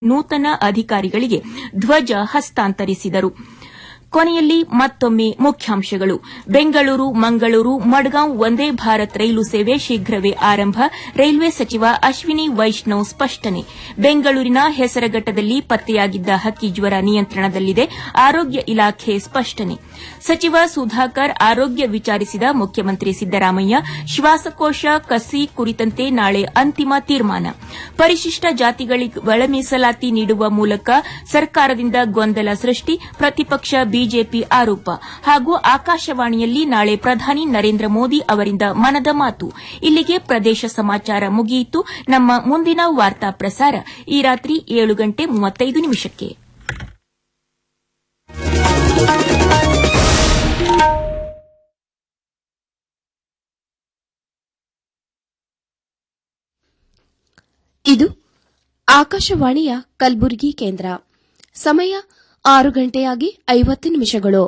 ನೂತನ ಅಧಿಕಾರಿಗಳಿಗೆ ಧ್ವಜ ಹಸ್ತಾಂತರಿಸಿದರು ಕೊನೆಯಲ್ಲಿ ಮತ್ತೊಮ್ಮೆ ಮುಖ್ಯಾಂಶಗಳು ಬೆಂಗಳೂರು ಮಂಗಳೂರು ಮಡ್ಗಾಂವ್ ವಂದೇ ಭಾರತ್ ರೈಲು ಸೇವೆ ಶೀಘ್ರವೇ ಆರಂಭ ರೈಲ್ವೆ ಸಚಿವ ಅಶ್ವಿನಿ ವೈಷ್ಣವ್ ಸ್ಪಷ್ಟನೆ ಬೆಂಗಳೂರಿನ ಹೆಸರಘಟ್ಟದಲ್ಲಿ ಪತ್ತೆಯಾಗಿದ್ದ ಹಕ್ಕಿಜ್ವರ ನಿಯಂತ್ರಣದಲ್ಲಿದೆ ಆರೋಗ್ಯ ಇಲಾಖೆ ಸ್ಪಷ್ಟನೆ ಸಚಿವ ಸುಧಾಕರ್ ಆರೋಗ್ಯ ವಿಚಾರಿಸಿದ ಮುಖ್ಯಮಂತ್ರಿ ಸಿದ್ದರಾಮಯ್ಯ ಶ್ವಾಸಕೋಶ ಕಸಿ ಕುರಿತಂತೆ ನಾಳೆ ಅಂತಿಮ ತೀರ್ಮಾನ ಪರಿಶಿಷ್ಟ ಜಾತಿಗಳಿಗೆ ಒಳ ಮೀಸಲಾತಿ ನೀಡುವ ಮೂಲಕ ಸರ್ಕಾರದಿಂದ ಗೊಂದಲ ಸೃಷ್ಟಿ ಪ್ರತಿಪಕ್ಷ ಬಿಜೆಪಿ ಆರೋಪ ಹಾಗೂ ಆಕಾಶವಾಣಿಯಲ್ಲಿ ನಾಳೆ ಪ್ರಧಾನಿ ನರೇಂದ್ರ ಮೋದಿ ಅವರಿಂದ ಮನದ ಮಾತು ಇಲ್ಲಿಗೆ ಪ್ರದೇಶ ಸಮಾಚಾರ ಮುಗಿಯಿತು ನಮ್ಮ ಮುಂದಿನ ವಾರ್ತಾ ಪ್ರಸಾರ ಈ ರಾತ್ರಿ ಏಳು ಗಂಟೆ ಮೂವತ್ತೈದು ನಿಮಿಷಕ್ಕೆ ಇದು ಆಕಾಶವಾಣಿಯ ಕಲಬುರಗಿ ಕೇಂದ್ರ ಸಮಯ ಆರು ಗಂಟೆಯಾಗಿ ಐವತ್ತು ನಿಮಿಷಗಳು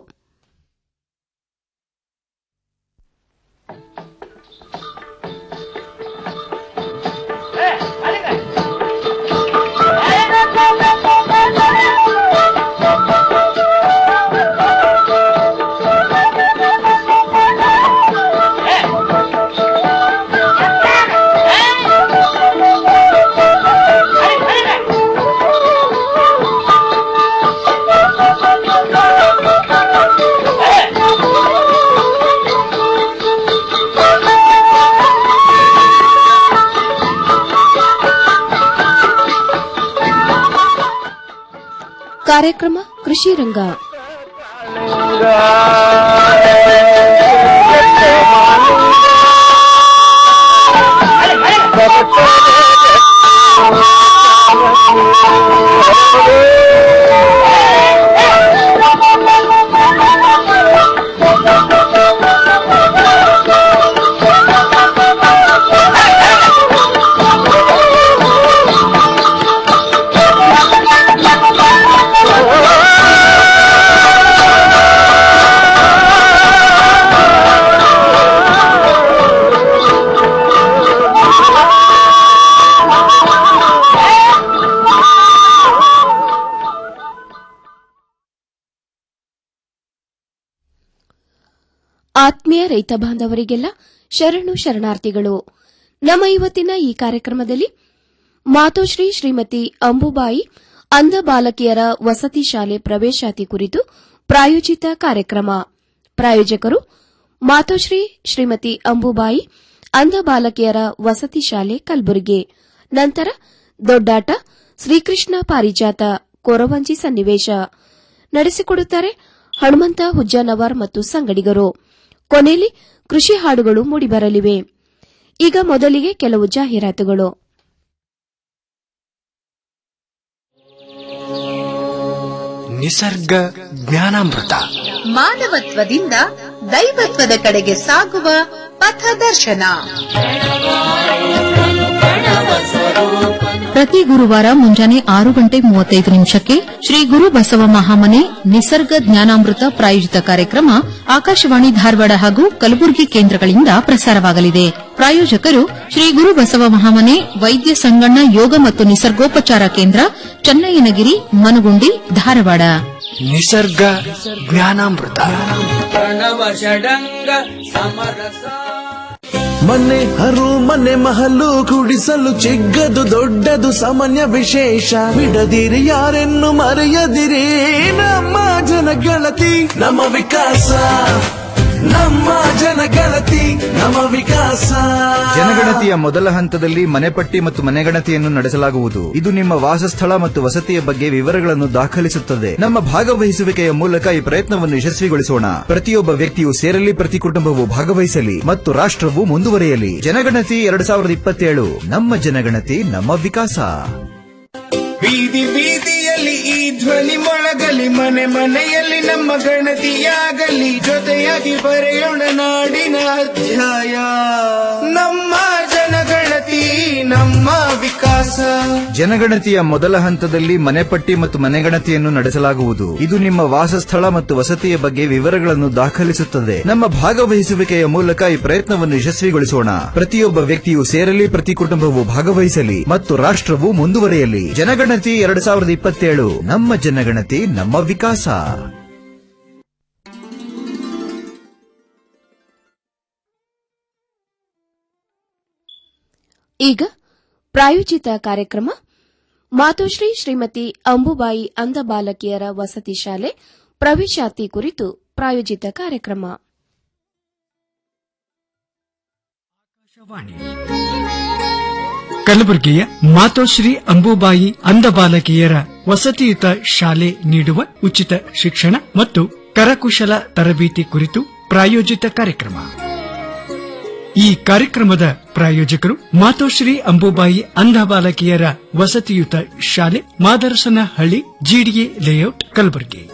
ಕಾರ್ಯಕ್ರಮ ಕೃಷಿ ರಂಗ ಆತ್ಮೀಯ ರೈತ ಬಾಂಧವರಿಗೆಲ್ಲ ಶರಣು ಶರಣಾರ್ಥಿಗಳು ನಮ್ಮ ಇವತ್ತಿನ ಈ ಕಾರ್ಯಕ್ರಮದಲ್ಲಿ ಮಾತೋಶ್ರೀ ಶ್ರೀಮತಿ ಅಂಬುಬಾಯಿ ಅಂಧ ಬಾಲಕಿಯರ ವಸತಿ ಶಾಲೆ ಪ್ರವೇಶಾತಿ ಕುರಿತು ಪ್ರಾಯೋಜಿತ ಕಾರ್ಯಕ್ರಮ ಪ್ರಾಯೋಜಕರು ಮಾತೋಶ್ರೀ ಶ್ರೀಮತಿ ಅಂಬುಬಾಯಿ ಅಂಧ ಬಾಲಕಿಯರ ವಸತಿ ಶಾಲೆ ಕಲಬುರಗಿ ನಂತರ ದೊಡ್ಡಾಟ ಶ್ರೀಕೃಷ್ಣ ಪಾರಿಜಾತ ಕೊರವಂಜಿ ಸನ್ನಿವೇಶ ನಡೆಸಿಕೊಡುತ್ತಾರೆ ಹನುಮಂತ ಹುಜ್ಜನವರ್ ಮತ್ತು ಸಂಗಡಿಗರು ಕೊನೆಯಲ್ಲಿ ಕೃಷಿ ಹಾಡುಗಳು ಮೂಡಿಬರಲಿವೆ ಈಗ ಮೊದಲಿಗೆ ಕೆಲವು ಜಾಹೀರಾತುಗಳು ನಿಸರ್ಗ ಜ್ಞಾನಾಮೃತ ಮಾನವತ್ವದಿಂದ ದೈವತ್ವದ ಕಡೆಗೆ ಸಾಗುವ ಪಥದರ್ಶನ ಪ್ರತಿ ಗುರುವಾರ ಮುಂಜಾನೆ ಆರು ಗಂಟೆ ಮೂವತ್ತೈದು ನಿಮಿಷಕ್ಕೆ ಶ್ರೀ ಗುರು ಬಸವ ಮಹಾಮನೆ ನಿಸರ್ಗ ಜ್ಞಾನಾಮೃತ ಪ್ರಾಯೋಜಿತ ಕಾರ್ಯಕ್ರಮ ಆಕಾಶವಾಣಿ ಧಾರವಾಡ ಹಾಗೂ ಕಲಬುರಗಿ ಕೇಂದ್ರಗಳಿಂದ ಪ್ರಸಾರವಾಗಲಿದೆ ಪ್ರಾಯೋಜಕರು ಶ್ರೀ ಗುರು ಬಸವ ಮಹಾಮನೆ ವೈದ್ಯ ಸಂಗಣ್ಣ ಯೋಗ ಮತ್ತು ನಿಸರ್ಗೋಪಚಾರ ಕೇಂದ್ರ ಚನ್ನಯ್ಯನಗಿರಿ ಮನಗುಂಡಿ ಧಾರವಾಡ ನಿಸರ್ಗ ಜ್ಞಾನಾಮೃತ ಮನೆ ಹರು ಮನೆ ಮಹಲು ಕುಡಿಸಲು ಚಿಕ್ಕದು ದೊಡ್ಡದು ಸಾಮಾನ್ಯ ವಿಶೇಷ ಬಿಡದಿರಿ ಯಾರೆನ್ನು ಮರೆಯದಿರಿ ನಮ್ಮ ಜನಗಳತಿ ನಮ್ಮ ವಿಕಾಸ ನಮ್ಮ ಜನಗಳತಿ ನಮ್ಮ ವಿಕಾಸ ಜನಗಣತಿಯ ಮೊದಲ ಹಂತದಲ್ಲಿ ಮನೆಪಟ್ಟಿ ಮತ್ತು ಮನೆಗಣತಿಯನ್ನು ನಡೆಸಲಾಗುವುದು ಇದು ನಿಮ್ಮ ವಾಸಸ್ಥಳ ಮತ್ತು ವಸತಿಯ ಬಗ್ಗೆ ವಿವರಗಳನ್ನು ದಾಖಲಿಸುತ್ತದೆ ನಮ್ಮ ಭಾಗವಹಿಸುವಿಕೆಯ ಮೂಲಕ ಈ ಪ್ರಯತ್ನವನ್ನು ಯಶಸ್ವಿಗೊಳಿಸೋಣ ಪ್ರತಿಯೊಬ್ಬ ವ್ಯಕ್ತಿಯು ಸೇರಲಿ ಪ್ರತಿ ಕುಟುಂಬವು ಭಾಗವಹಿಸಲಿ ಮತ್ತು ರಾಷ್ಟ್ರವು ಮುಂದುವರಿಯಲಿ ಜನಗಣತಿ ಎರಡ್ ಸಾವಿರದ ಇಪ್ಪತ್ತೇಳು ನಮ್ಮ ಜನಗಣತಿ ನಮ್ಮ ವಿಕಾಸ ಬೀದಿ ಬೀದಿಯಲ್ಲಿ ಈ ಧ್ವನಿ ಮೊಳಗಲಿ ಮನೆ ಮನೆಯಲ್ಲಿ ನಮ್ಮ ಗಣತಿಯಾಗಲಿ ಜೊತೆಯಾಗಿ ಬರೆಯೋಣ ನಾಡಿನ ಅಧ್ಯಾಯ ನಮ್ಮ ಜನಗಣತಿ ನಮ್ಮ ವಿಕಾಸ ವಿಕಾಸ ಜನಗಣತಿಯ ಮೊದಲ ಹಂತದಲ್ಲಿ ಮನೆಪಟ್ಟಿ ಮತ್ತು ಮನೆಗಣತಿಯನ್ನು ನಡೆಸಲಾಗುವುದು ಇದು ನಿಮ್ಮ ವಾಸಸ್ಥಳ ಮತ್ತು ವಸತಿಯ ಬಗ್ಗೆ ವಿವರಗಳನ್ನು ದಾಖಲಿಸುತ್ತದೆ ನಮ್ಮ ಭಾಗವಹಿಸುವಿಕೆಯ ಮೂಲಕ ಈ ಪ್ರಯತ್ನವನ್ನು ಯಶಸ್ವಿಗೊಳಿಸೋಣ ಪ್ರತಿಯೊಬ್ಬ ವ್ಯಕ್ತಿಯು ಸೇರಲಿ ಪ್ರತಿ ಕುಟುಂಬವು ಭಾಗವಹಿಸಲಿ ಮತ್ತು ರಾಷ್ಟ್ರವು ಮುಂದುವರಿಯಲಿ ಜನಗಣತಿ ಎರಡು ಸಾವಿರದ ಇಪ್ಪತ್ತೇಳು ನಮ್ಮ ಜನಗಣತಿ ನಮ್ಮ ವಿಕಾಸ ಈಗ ಪ್ರಾಯೋಜಿತ ಕಾರ್ಯಕ್ರಮ ಮಾತೋಶ್ರೀ ಶ್ರೀಮತಿ ಅಂಬುಬಾಯಿ ಅಂಧ ಬಾಲಕಿಯರ ವಸತಿ ಶಾಲೆ ಪ್ರವೇಶಾತಿ ಕುರಿತು ಪ್ರಾಯೋಜಿತ ಕಾರ್ಯಕ್ರಮ ಕಲಬುರಗಿಯ ಮಾತೋಶ್ರೀ ಅಂಬುಬಾಯಿ ಅಂಧ ಬಾಲಕಿಯರ ವಸತಿಯುತ ಶಾಲೆ ನೀಡುವ ಉಚಿತ ಶಿಕ್ಷಣ ಮತ್ತು ಕರಕುಶಲ ತರಬೇತಿ ಕುರಿತು ಪ್ರಾಯೋಜಿತ ಕಾರ್ಯಕ್ರಮ ಈ ಕಾರ್ಯಕ್ರಮದ ಪ್ರಾಯೋಜಕರು ಮಾತೋಶ್ರೀ ಅಂಬುಬಾಯಿ ಅಂಧ ಬಾಲಕಿಯರ ವಸತಿಯುತ ಶಾಲೆ ಮಾದರಸನಹಳ್ಳಿ ಜಿಡಿಎ ಲೇಔಟ್ ಕಲಬುರಗಿ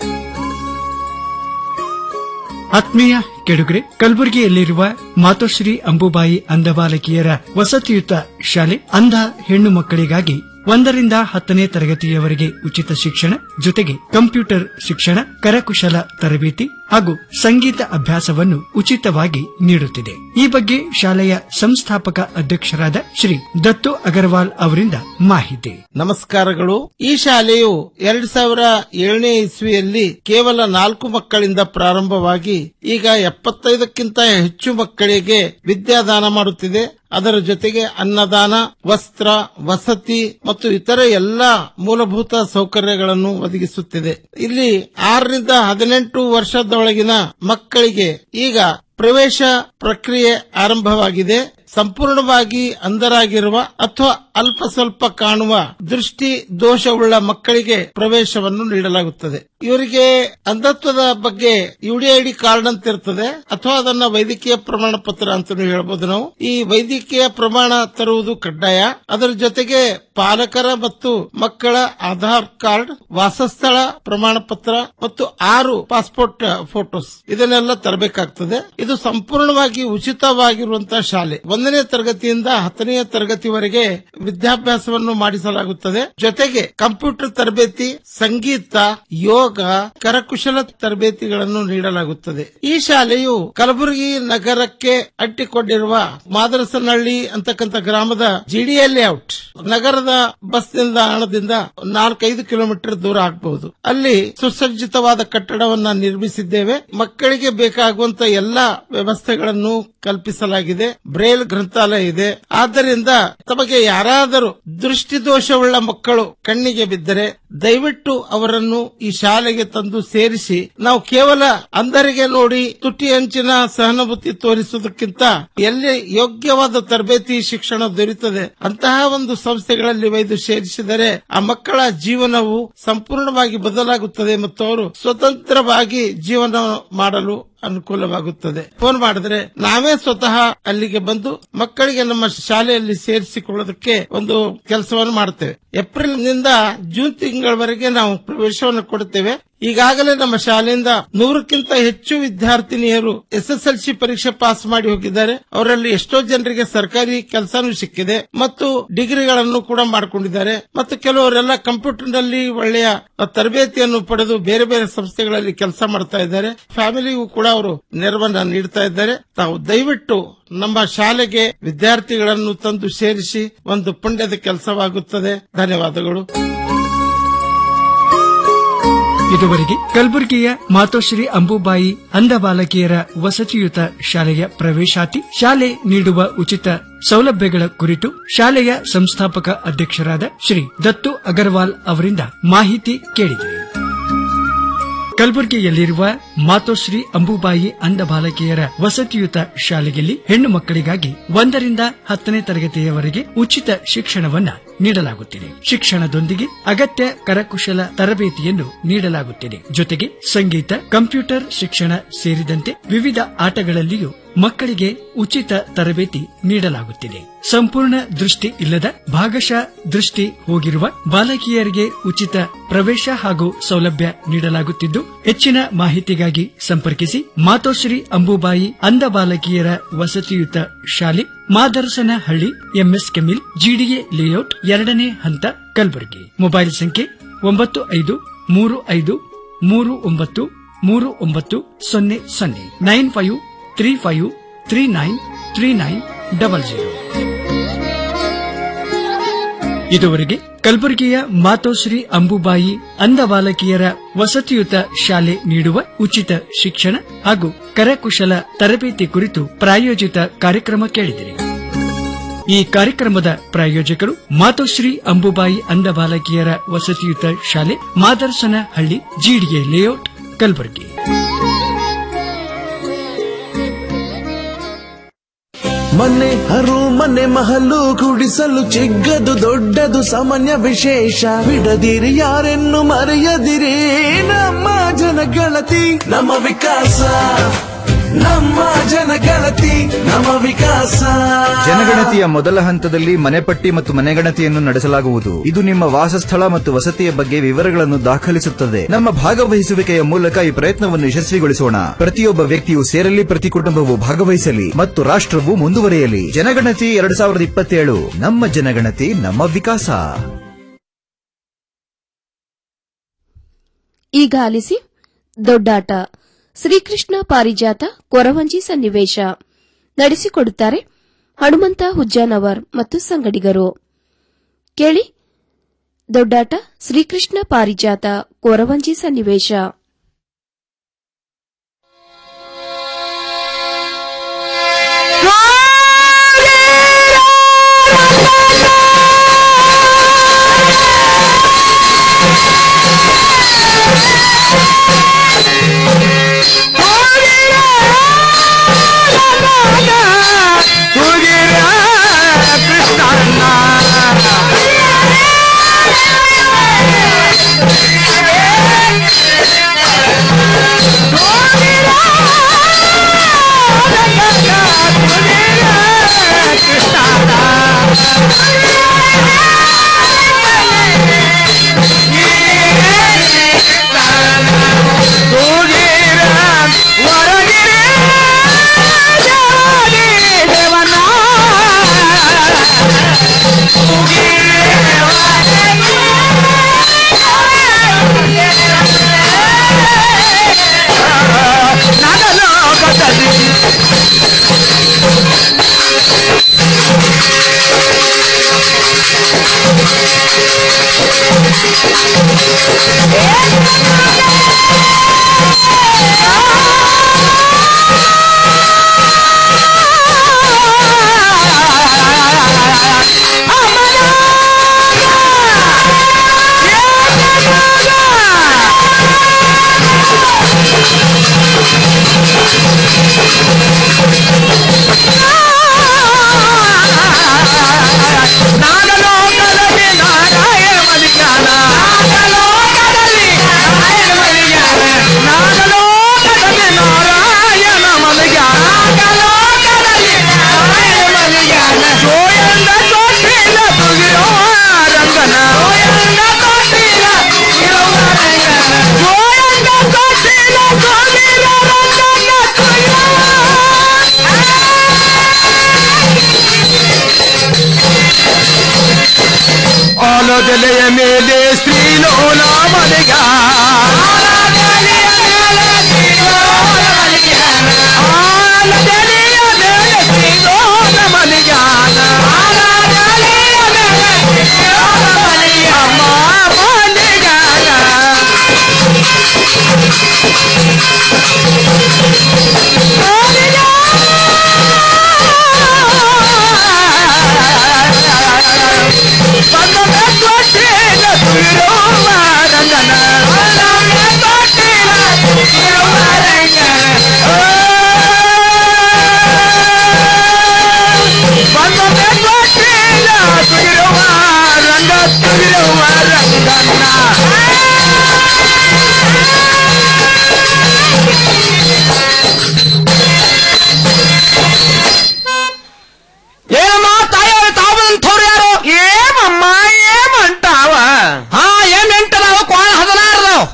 ಆತ್ಮೀಯ ಕೆಡುಗರೆ ಕಲಬುರಗಿಯಲ್ಲಿರುವ ಮಾತೋಶ್ರೀ ಅಂಬುಬಾಯಿ ಅಂಧ ಬಾಲಕಿಯರ ವಸತಿಯುತ ಶಾಲೆ ಅಂಧ ಹೆಣ್ಣು ಮಕ್ಕಳಿಗಾಗಿ ಒಂದರಿಂದ ಹತ್ತನೇ ತರಗತಿಯವರೆಗೆ ಉಚಿತ ಶಿಕ್ಷಣ ಜೊತೆಗೆ ಕಂಪ್ಯೂಟರ್ ಶಿಕ್ಷಣ ಕರಕುಶಲ ತರಬೇತಿ ಹಾಗೂ ಸಂಗೀತ ಅಭ್ಯಾಸವನ್ನು ಉಚಿತವಾಗಿ ನೀಡುತ್ತಿದೆ ಈ ಬಗ್ಗೆ ಶಾಲೆಯ ಸಂಸ್ಥಾಪಕ ಅಧ್ಯಕ್ಷರಾದ ಶ್ರೀ ದತ್ತು ಅಗರ್ವಾಲ್ ಅವರಿಂದ ಮಾಹಿತಿ ನಮಸ್ಕಾರಗಳು ಈ ಶಾಲೆಯು ಎರಡ್ ಸಾವಿರ ಏಳನೇ ಇಸ್ವಿಯಲ್ಲಿ ಕೇವಲ ನಾಲ್ಕು ಮಕ್ಕಳಿಂದ ಪ್ರಾರಂಭವಾಗಿ ಈಗ ಎಪ್ಪತ್ತೈದಕ್ಕಿಂತ ಹೆಚ್ಚು ಮಕ್ಕಳಿಗೆ ವಿದ್ಯಾದಾನ ಮಾಡುತ್ತಿದೆ ಅದರ ಜೊತೆಗೆ ಅನ್ನದಾನ ವಸ್ತ್ರ ವಸತಿ ಮತ್ತು ಇತರ ಎಲ್ಲ ಮೂಲಭೂತ ಸೌಕರ್ಯಗಳನ್ನು ಒದಗಿಸುತ್ತಿದೆ ಇಲ್ಲಿ ಆರರಿಂದ ಹದಿನೆಂಟು ವರ್ಷದೊಳಗಿನ ಮಕ್ಕಳಿಗೆ ಈಗ ಪ್ರವೇಶ ಪ್ರಕ್ರಿಯೆ ಆರಂಭವಾಗಿದೆ ಸಂಪೂರ್ಣವಾಗಿ ಅಂಧರಾಗಿರುವ ಅಥವಾ ಅಲ್ಪ ಸ್ವಲ್ಪ ಕಾಣುವ ದೃಷ್ಟಿ ದೋಷವುಳ್ಳ ಮಕ್ಕಳಿಗೆ ಪ್ರವೇಶವನ್ನು ನೀಡಲಾಗುತ್ತದೆ ಇವರಿಗೆ ಅಂಧತ್ವದ ಬಗ್ಗೆ ಯುಡಿಐಡಿ ಕಾರ್ಡ್ ಅಂತ ಇರ್ತದೆ ಅಥವಾ ಅದನ್ನ ವೈದ್ಯಕೀಯ ಪ್ರಮಾಣ ಪತ್ರ ಅಂತ ಹೇಳ್ಬೋದು ನಾವು ಈ ವೈದ್ಯಕೀಯ ಪ್ರಮಾಣ ತರುವುದು ಕಡ್ಡಾಯ ಅದರ ಜೊತೆಗೆ ಪಾಲಕರ ಮತ್ತು ಮಕ್ಕಳ ಆಧಾರ್ ಕಾರ್ಡ್ ವಾಸಸ್ಥಳ ಪ್ರಮಾಣ ಪತ್ರ ಮತ್ತು ಆರು ಪಾಸ್ಪೋರ್ಟ್ ಫೋಟೋಸ್ ಇದನ್ನೆಲ್ಲ ತರಬೇಕಾಗ್ತದೆ ಇದು ಸಂಪೂರ್ಣವಾಗಿ ಉಚಿತವಾಗಿರುವಂತಹ ಶಾಲೆ ಒಂದನೇ ತರಗತಿಯಿಂದ ಹತ್ತನೇ ತರಗತಿವರೆಗೆ ವಿದ್ಯಾಭ್ಯಾಸವನ್ನು ಮಾಡಿಸಲಾಗುತ್ತದೆ ಜೊತೆಗೆ ಕಂಪ್ಯೂಟರ್ ತರಬೇತಿ ಸಂಗೀತ ಯೋಗ ಕರಕುಶಲ ತರಬೇತಿಗಳನ್ನು ನೀಡಲಾಗುತ್ತದೆ ಈ ಶಾಲೆಯು ಕಲಬುರಗಿ ನಗರಕ್ಕೆ ಅಂಟಿಕೊಂಡಿರುವ ಮಾದರಸನಹಳ್ಳಿ ಅಂತಕ್ಕಂಥ ಗ್ರಾಮದ ಜಿಡಿಎ ಲೇಔಟ್ ನಗರದ ಬಸ್ ನಿಲ್ದಾಣದಿಂದ ನಾಲ್ಕೈದು ಕಿಲೋಮೀಟರ್ ದೂರ ಆಗಬಹುದು ಅಲ್ಲಿ ಸುಸಜ್ಜಿತವಾದ ಕಟ್ಟಡವನ್ನ ನಿರ್ಮಿಸಿದ್ದೇವೆ ಮಕ್ಕಳಿಗೆ ಬೇಕಾಗುವಂತ ಎಲ್ಲಾ ವ್ಯವಸ್ಥೆಗಳನ್ನು ಕಲ್ಪಿಸಲಾಗಿದೆ ಬ್ರೇಲ್ ಗ್ರಂಥಾಲಯ ಇದೆ ಆದ್ದರಿಂದ ತಮಗೆ ಯಾರಾದರೂ ದೃಷ್ಟಿದೋಷವುಳ್ಳ ಮಕ್ಕಳು ಕಣ್ಣಿಗೆ ಬಿದ್ದರೆ ದಯವಿಟ್ಟು ಅವರನ್ನು ಈ ಶಾಲೆಗೆ ತಂದು ಸೇರಿಸಿ ನಾವು ಕೇವಲ ಅಂಧರಿಗೆ ನೋಡಿ ತುಟಿ ಅಂಚಿನ ಸಹಾನುಭೂತಿ ತೋರಿಸುವುದಕ್ಕಿಂತ ಎಲ್ಲಿ ಯೋಗ್ಯವಾದ ತರಬೇತಿ ಶಿಕ್ಷಣ ದೊರೆಯುತ್ತದೆ ಅಂತಹ ಒಂದು ಸಂಸ್ಥೆಗಳಲ್ಲಿ ಒಯ್ದು ಸೇರಿಸಿದರೆ ಆ ಮಕ್ಕಳ ಜೀವನವು ಸಂಪೂರ್ಣವಾಗಿ ಬದಲಾಗುತ್ತದೆ ಮತ್ತು ಅವರು ಸ್ವತಂತ್ರವಾಗಿ ಜೀವನ ಮಾಡಲು ಅನುಕೂಲವಾಗುತ್ತದೆ ಫೋನ್ ಮಾಡಿದ್ರೆ ನಾವೇ ಸ್ವತಃ ಅಲ್ಲಿಗೆ ಬಂದು ಮಕ್ಕಳಿಗೆ ನಮ್ಮ ಶಾಲೆಯಲ್ಲಿ ಸೇರಿಸಿಕೊಳ್ಳೋದಕ್ಕೆ ಒಂದು ಕೆಲಸವನ್ನು ಮಾಡ್ತೇವೆ ಏಪ್ರಿಲ್ ನಿಂದ ಜೂನ್ ತಿಂಗಳವರೆಗೆ ನಾವು ಪ್ರವೇಶವನ್ನು ಕೊಡುತ್ತೇವೆ ಈಗಾಗಲೇ ನಮ್ಮ ಶಾಲೆಯಿಂದ ನೂರಕ್ಕಿಂತ ಹೆಚ್ಚು ವಿದ್ಯಾರ್ಥಿನಿಯರು ಎಸ್ಎಸ್ಎಲ್ಸಿ ಪರೀಕ್ಷೆ ಪಾಸ್ ಮಾಡಿ ಹೋಗಿದ್ದಾರೆ ಅವರಲ್ಲಿ ಎಷ್ಟೋ ಜನರಿಗೆ ಸರ್ಕಾರಿ ಕೆಲಸನೂ ಸಿಕ್ಕಿದೆ ಮತ್ತು ಡಿಗ್ರಿಗಳನ್ನು ಕೂಡ ಮಾಡಿಕೊಂಡಿದ್ದಾರೆ ಮತ್ತು ಕೆಲವರೆಲ್ಲ ಕಂಪ್ಯೂಟರ್ ನಲ್ಲಿ ಒಳ್ಳೆಯ ತರಬೇತಿಯನ್ನು ಪಡೆದು ಬೇರೆ ಬೇರೆ ಸಂಸ್ಥೆಗಳಲ್ಲಿ ಕೆಲಸ ಮಾಡ್ತಾ ಇದ್ದಾರೆ ಫ್ಯಾಮಿಲಿಗೂ ಕೂಡ ಅವರು ನೆರವನ್ನ ನೀಡ್ತಾ ಇದ್ದಾರೆ ತಾವು ದಯವಿಟ್ಟು ನಮ್ಮ ಶಾಲೆಗೆ ವಿದ್ಯಾರ್ಥಿಗಳನ್ನು ತಂದು ಸೇರಿಸಿ ಒಂದು ಪುಣ್ಯದ ಕೆಲಸವಾಗುತ್ತದೆ ಧನ್ಯವಾದಗಳು ಇದುವರೆಗೆ ಕಲಬುರಗಿಯ ಮಾತೋಶ್ರೀ ಅಂಬುಬಾಯಿ ಅಂಧ ಬಾಲಕಿಯರ ವಸತಿಯುತ ಶಾಲೆಯ ಪ್ರವೇಶಾತಿ ಶಾಲೆ ನೀಡುವ ಉಚಿತ ಸೌಲಭ್ಯಗಳ ಕುರಿತು ಶಾಲೆಯ ಸಂಸ್ಥಾಪಕ ಅಧ್ಯಕ್ಷರಾದ ಶ್ರೀ ದತ್ತು ಅಗರ್ವಾಲ್ ಅವರಿಂದ ಮಾಹಿತಿ ಕೇಳಿದೆ ಕಲಬುರಗಿಯಲ್ಲಿರುವ ಮಾತೋಶ್ರೀ ಅಂಬುಬಾಯಿ ಅಂಧ ಬಾಲಕಿಯರ ವಸತಿಯುತ ಶಾಲೆಯಲ್ಲಿ ಹೆಣ್ಣು ಮಕ್ಕಳಿಗಾಗಿ ಒಂದರಿಂದ ಹತ್ತನೇ ತರಗತಿಯವರೆಗೆ ಉಚಿತ ಶಿಕ್ಷಣವನ್ನ ನೀಡಲಾಗುತ್ತಿದೆ ಶಿಕ್ಷಣದೊಂದಿಗೆ ಅಗತ್ಯ ಕರಕುಶಲ ತರಬೇತಿಯನ್ನು ನೀಡಲಾಗುತ್ತಿದೆ ಜೊತೆಗೆ ಸಂಗೀತ ಕಂಪ್ಯೂಟರ್ ಶಿಕ್ಷಣ ಸೇರಿದಂತೆ ವಿವಿಧ ಆಟಗಳಲ್ಲಿಯೂ ಮಕ್ಕಳಿಗೆ ಉಚಿತ ತರಬೇತಿ ನೀಡಲಾಗುತ್ತಿದೆ ಸಂಪೂರ್ಣ ದೃಷ್ಟಿ ಇಲ್ಲದ ಭಾಗಶಃ ದೃಷ್ಟಿ ಹೋಗಿರುವ ಬಾಲಕಿಯರಿಗೆ ಉಚಿತ ಪ್ರವೇಶ ಹಾಗೂ ಸೌಲಭ್ಯ ನೀಡಲಾಗುತ್ತಿದ್ದು ಹೆಚ್ಚಿನ ಮಾಹಿತಿಗಾಗಿ ಸಂಪರ್ಕಿಸಿ ಮಾತೋಶ್ರೀ ಅಂಬುಬಾಯಿ ಅಂಧ ಬಾಲಕಿಯರ ವಸತಿಯುತ ಶಾಲೆ ಮಾದರಸನಹಳ್ಳಿ ಎಂಎಸ್ ಕೆಮಿಲ್ ಜಿಡಿಎ ಲೇಔಟ್ ಎರಡನೇ ಹಂತ ಕಲಬುರಗಿ ಮೊಬೈಲ್ ಸಂಖ್ಯೆ ಒಂಬತ್ತು ಐದು ಮೂರು ಐದು ಮೂರು ಒಂಬತ್ತು ಮೂರು ಒಂಬತ್ತು ಸೊನ್ನೆ ಸೊನ್ನೆ nine five three five three nine three nine double zero ಇದುವರೆಗೆ ಕಲಬುರಗಿಯ ಮಾತೋಶ್ರೀ ಅಂಬುಬಾಯಿ ಅಂಧ ಬಾಲಕಿಯರ ವಸತಿಯುತ ಶಾಲೆ ನೀಡುವ ಉಚಿತ ಶಿಕ್ಷಣ ಹಾಗೂ ಕರಕುಶಲ ತರಬೇತಿ ಕುರಿತು ಪ್ರಾಯೋಜಿತ ಕಾರ್ಯಕ್ರಮ ಕೇಳಿದಿರಿ ಈ ಕಾರ್ಯಕ್ರಮದ ಪ್ರಾಯೋಜಕರು ಮಾತೋಶ್ರೀ ಅಂಬುಬಾಯಿ ಅಂಧ ಬಾಲಕಿಯರ ವಸತಿಯುತ ಶಾಲೆ ಮಾದರ್ಸನ ಹಳ್ಳಿ ಜಿಡಿಎ ಲೇಔಟ್ ಕಲಬುರಗಿ ಮನೆ ಹರು ಮನೆ ಮಹಲು ಕುಡಿಸಲು ಚಿಕ್ಕದು ದೊಡ್ಡದು ಸಾಮಾನ್ಯ ವಿಶೇಷ ಬಿಡದಿರಿ ಯಾರೆನ್ನು ಮರೆಯದಿರಿ ನಮ್ಮ ಜನಗಣತಿ ನಮ್ಮ ವಿಕಾಸ ನಮ್ಮ ಜನಗಣತಿ ನಮ್ಮ ವಿಕಾಸ ಜನಗಣತಿಯ ಮೊದಲ ಹಂತದಲ್ಲಿ ಮನೆಪಟ್ಟಿ ಮತ್ತು ಮನೆಗಣತಿಯನ್ನು ನಡೆಸಲಾಗುವುದು ಇದು ನಿಮ್ಮ ವಾಸಸ್ಥಳ ಮತ್ತು ವಸತಿಯ ಬಗ್ಗೆ ವಿವರಗಳನ್ನು ದಾಖಲಿಸುತ್ತದೆ ನಮ್ಮ ಭಾಗವಹಿಸುವಿಕೆಯ ಮೂಲಕ ಈ ಪ್ರಯತ್ನವನ್ನು ಯಶಸ್ವಿಗೊಳಿಸೋಣ ಪ್ರತಿಯೊಬ್ಬ ವ್ಯಕ್ತಿಯು ಸೇರಲಿ ಪ್ರತಿ ಕುಟುಂಬವು ಭಾಗವಹಿಸಲಿ ಮತ್ತು ರಾಷ್ಟ್ರವು ಮುಂದುವರಿಯಲಿ ಜನಗಣತಿ ಎರಡ್ ಸಾವಿರದ ಇಪ್ಪತ್ತೇಳು ನಮ್ಮ ಜನಗಣತಿ ನಮ್ಮ ವಿಕಾಸ ಈಗ ಆಲಿಸಿ ದೊಡ್ಡಾಟ ಶ್ರೀಕೃಷ್ಣ ಪಾರಿಜಾತ ಕೊರವಂಜಿ ಸನ್ನಿವೇಶ ನಡೆಸಿಕೊಡುತ್ತಾರೆ ಹನುಮಂತ ಹುಜ್ಜಾನವರ್ ಮತ್ತು ಸಂಗಡಿಗರು ಕೇಳಿ ದೊಡ್ಡಾಟ ಶ್ರೀಕೃಷ್ಣ ಪಾರಿಜಾತ ಕೊರವಂಜಿ ಸನ್ನಿವೇಶ ನಾಗಲೋಕದಲ್ಲಿ ನಾರಾಯಣ ಮಲಿಕಾನ ನಾಗಲೋಕದಲ್ಲಿ ನಾರಾಯಣ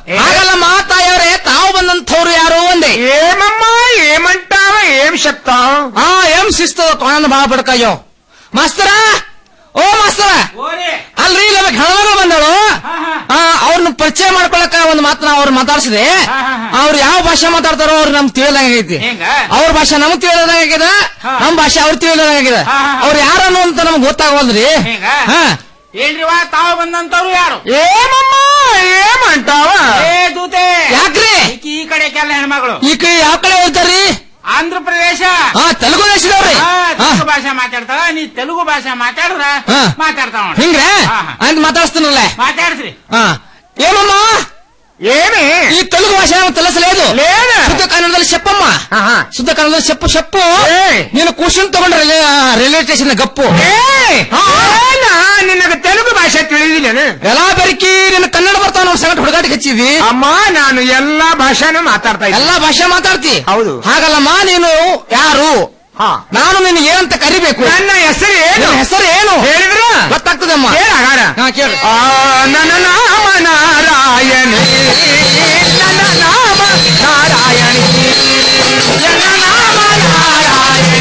ಹಾಗಲ್ಲಮ್ಮ ತಾಯಿಯವರೇ ತಾವು ಬಂದಂಥವ್ರು ಯಾರು ಒಂದೇ ఏమమ్మా ఏమంటావా ఏం చెప్తావు ఆ ఏం ಶಿಸ್ತು ತೊಗೊಂಡು ಬಾ ಬಡ್ಕಯ್ಯೋ ಮಾಸ್ತರ ಓ ಮಾಸ್ತರ ಅಲ್ರಿ ನಮಗೆ ಹೆಣ್ಮಗಳು ಬಂದಳು ಆ, ಅವ್ರನ್ನ ಪರಿಚಯ ಮಾಡ್ಕೊಳಕ ಒಂದು ಮಾತನ್ನ ಅವ್ರು ಮಾತಾಡ್ಸಿದೆ ಅವ್ರು ಯಾವ ಭಾಷೆ ಮಾತಾಡ್ತಾರೋ ಅವ್ರು ನಮ್ಗೆ ತಿಳಿದಂಗೈತಿ ಅವ್ರ ಭಾಷೆ ನಮ್ಗೆ ತಿಳಿದಂಗಾಗಿದೆ ನಮ್ ಭಾಷೆ ಅವ್ರು ತಿಳಿದಂಗಾಗಿದೆ ಅವ್ರು ಯಾರನ್ನು ಅಂತ ನಮ್ಗೆ ಗೊತ್ತಾಗವಲ್ರಿ ಹಾ ಏನ್ರಿವಾ ತಾವು ಬಂದಂತವ್ರು ಯಾರು ఏమమ్మా ఏమంటావా ಏ ದೂತೆ ಯಾಕ್ರಿ ಈಕಿ ಈ ಕಡೆ ಕೆಲ ಹೆಣ್ಮಗಳು ಈ ಕಡೆ ಯಾವ ಕಡೆ ಹೋಗ್ತಾರ್ರಿ ಆಂಧ್ರ ಪ್ರದೇಶ ಹಾ ತೆಲುಗು ದೇಶದವ್ರಿ ಹಾ, ತೆಲುಗು ಭಾಷೆ ಮಾತಾಡ್ತಾಳ ನೀ ತೆಲುಗು ಭಾಷೆ ಮಾತಾಡಿದ್ರ ಹಾ. ಮಾತಾಡ್ತಾವ ಹಿಂಗ್ರೆ ಅಂತ ಮಾತಾಡ್ಸ್ತಾನಲ್ಲ ಮಾತಾಡ್ಸ್ರಿ ಹಾ ఏమమ్మ ఏమి ఈ తెలుగు భాష ఏమో తెలుసలేదు లేదా? శుద్ధ కన్నడದಲ್ಲಿ చెప్పమ్మ ఆహా. శుద్ధ కన్నడದಲ್ಲಿ చెప్పు చెప్పు ఏయ్. నేను కూర్చుని తಗೊಂಡ್ರೆ ರೈಲ್ವೆ ಸ್ಟೇಷನ್ ಗಪ್ಪು ఏయ్! ఏనా? నిన్నకు తెలుగు భాష ತಿಳಿದಿಲ್ಲೇನು ఎలా ಬೆರಕಿ ನಿನ್ನ ಕನ್ನಡ ಬರ್ತಾವ ನಮ್ಮ ಸಂಗಟ ಹುಡುಗಾಟಿಗೆ ಹಚ್ಚಿದ್ವಿ ಅಮ್ಮ ನಾನು ಎಲ್ಲಾ ಭಾಷಾನು ಮಾತಾಡ್ತಾ ಇದ್ದೆ ಎಲ್ಲಾ ಭಾಷೆ ಮಾತಾಡ್ತಿ ಹೌದು. ಹಾಗಲ್ಲಮ್ಮ ನೀನು ಯಾರು ಹಾ. ನಾನು ನಿನ್ನ ಏನಂತ ಕರಿಬೇಕು ನನ್ನ ಹೆಸರು ಏನು ನಿನ್ನ ಹೆಸರು ಏನು ಹೇಳಿದ್ರ ಗೊತ್ತಾಗ್ತದಮ್ಮ ಕೇಳ ಹಾಗಾರ ಹಾ ಕೇಳು ಆ, ನನ್ನ ನಾಮ ನಾರಾಯಣಿ ನನ್ನ ನಾಮ ನಾರಾಯಣಿ ನನ್ನ ನಾಮ ನಾರಾಯಣಿ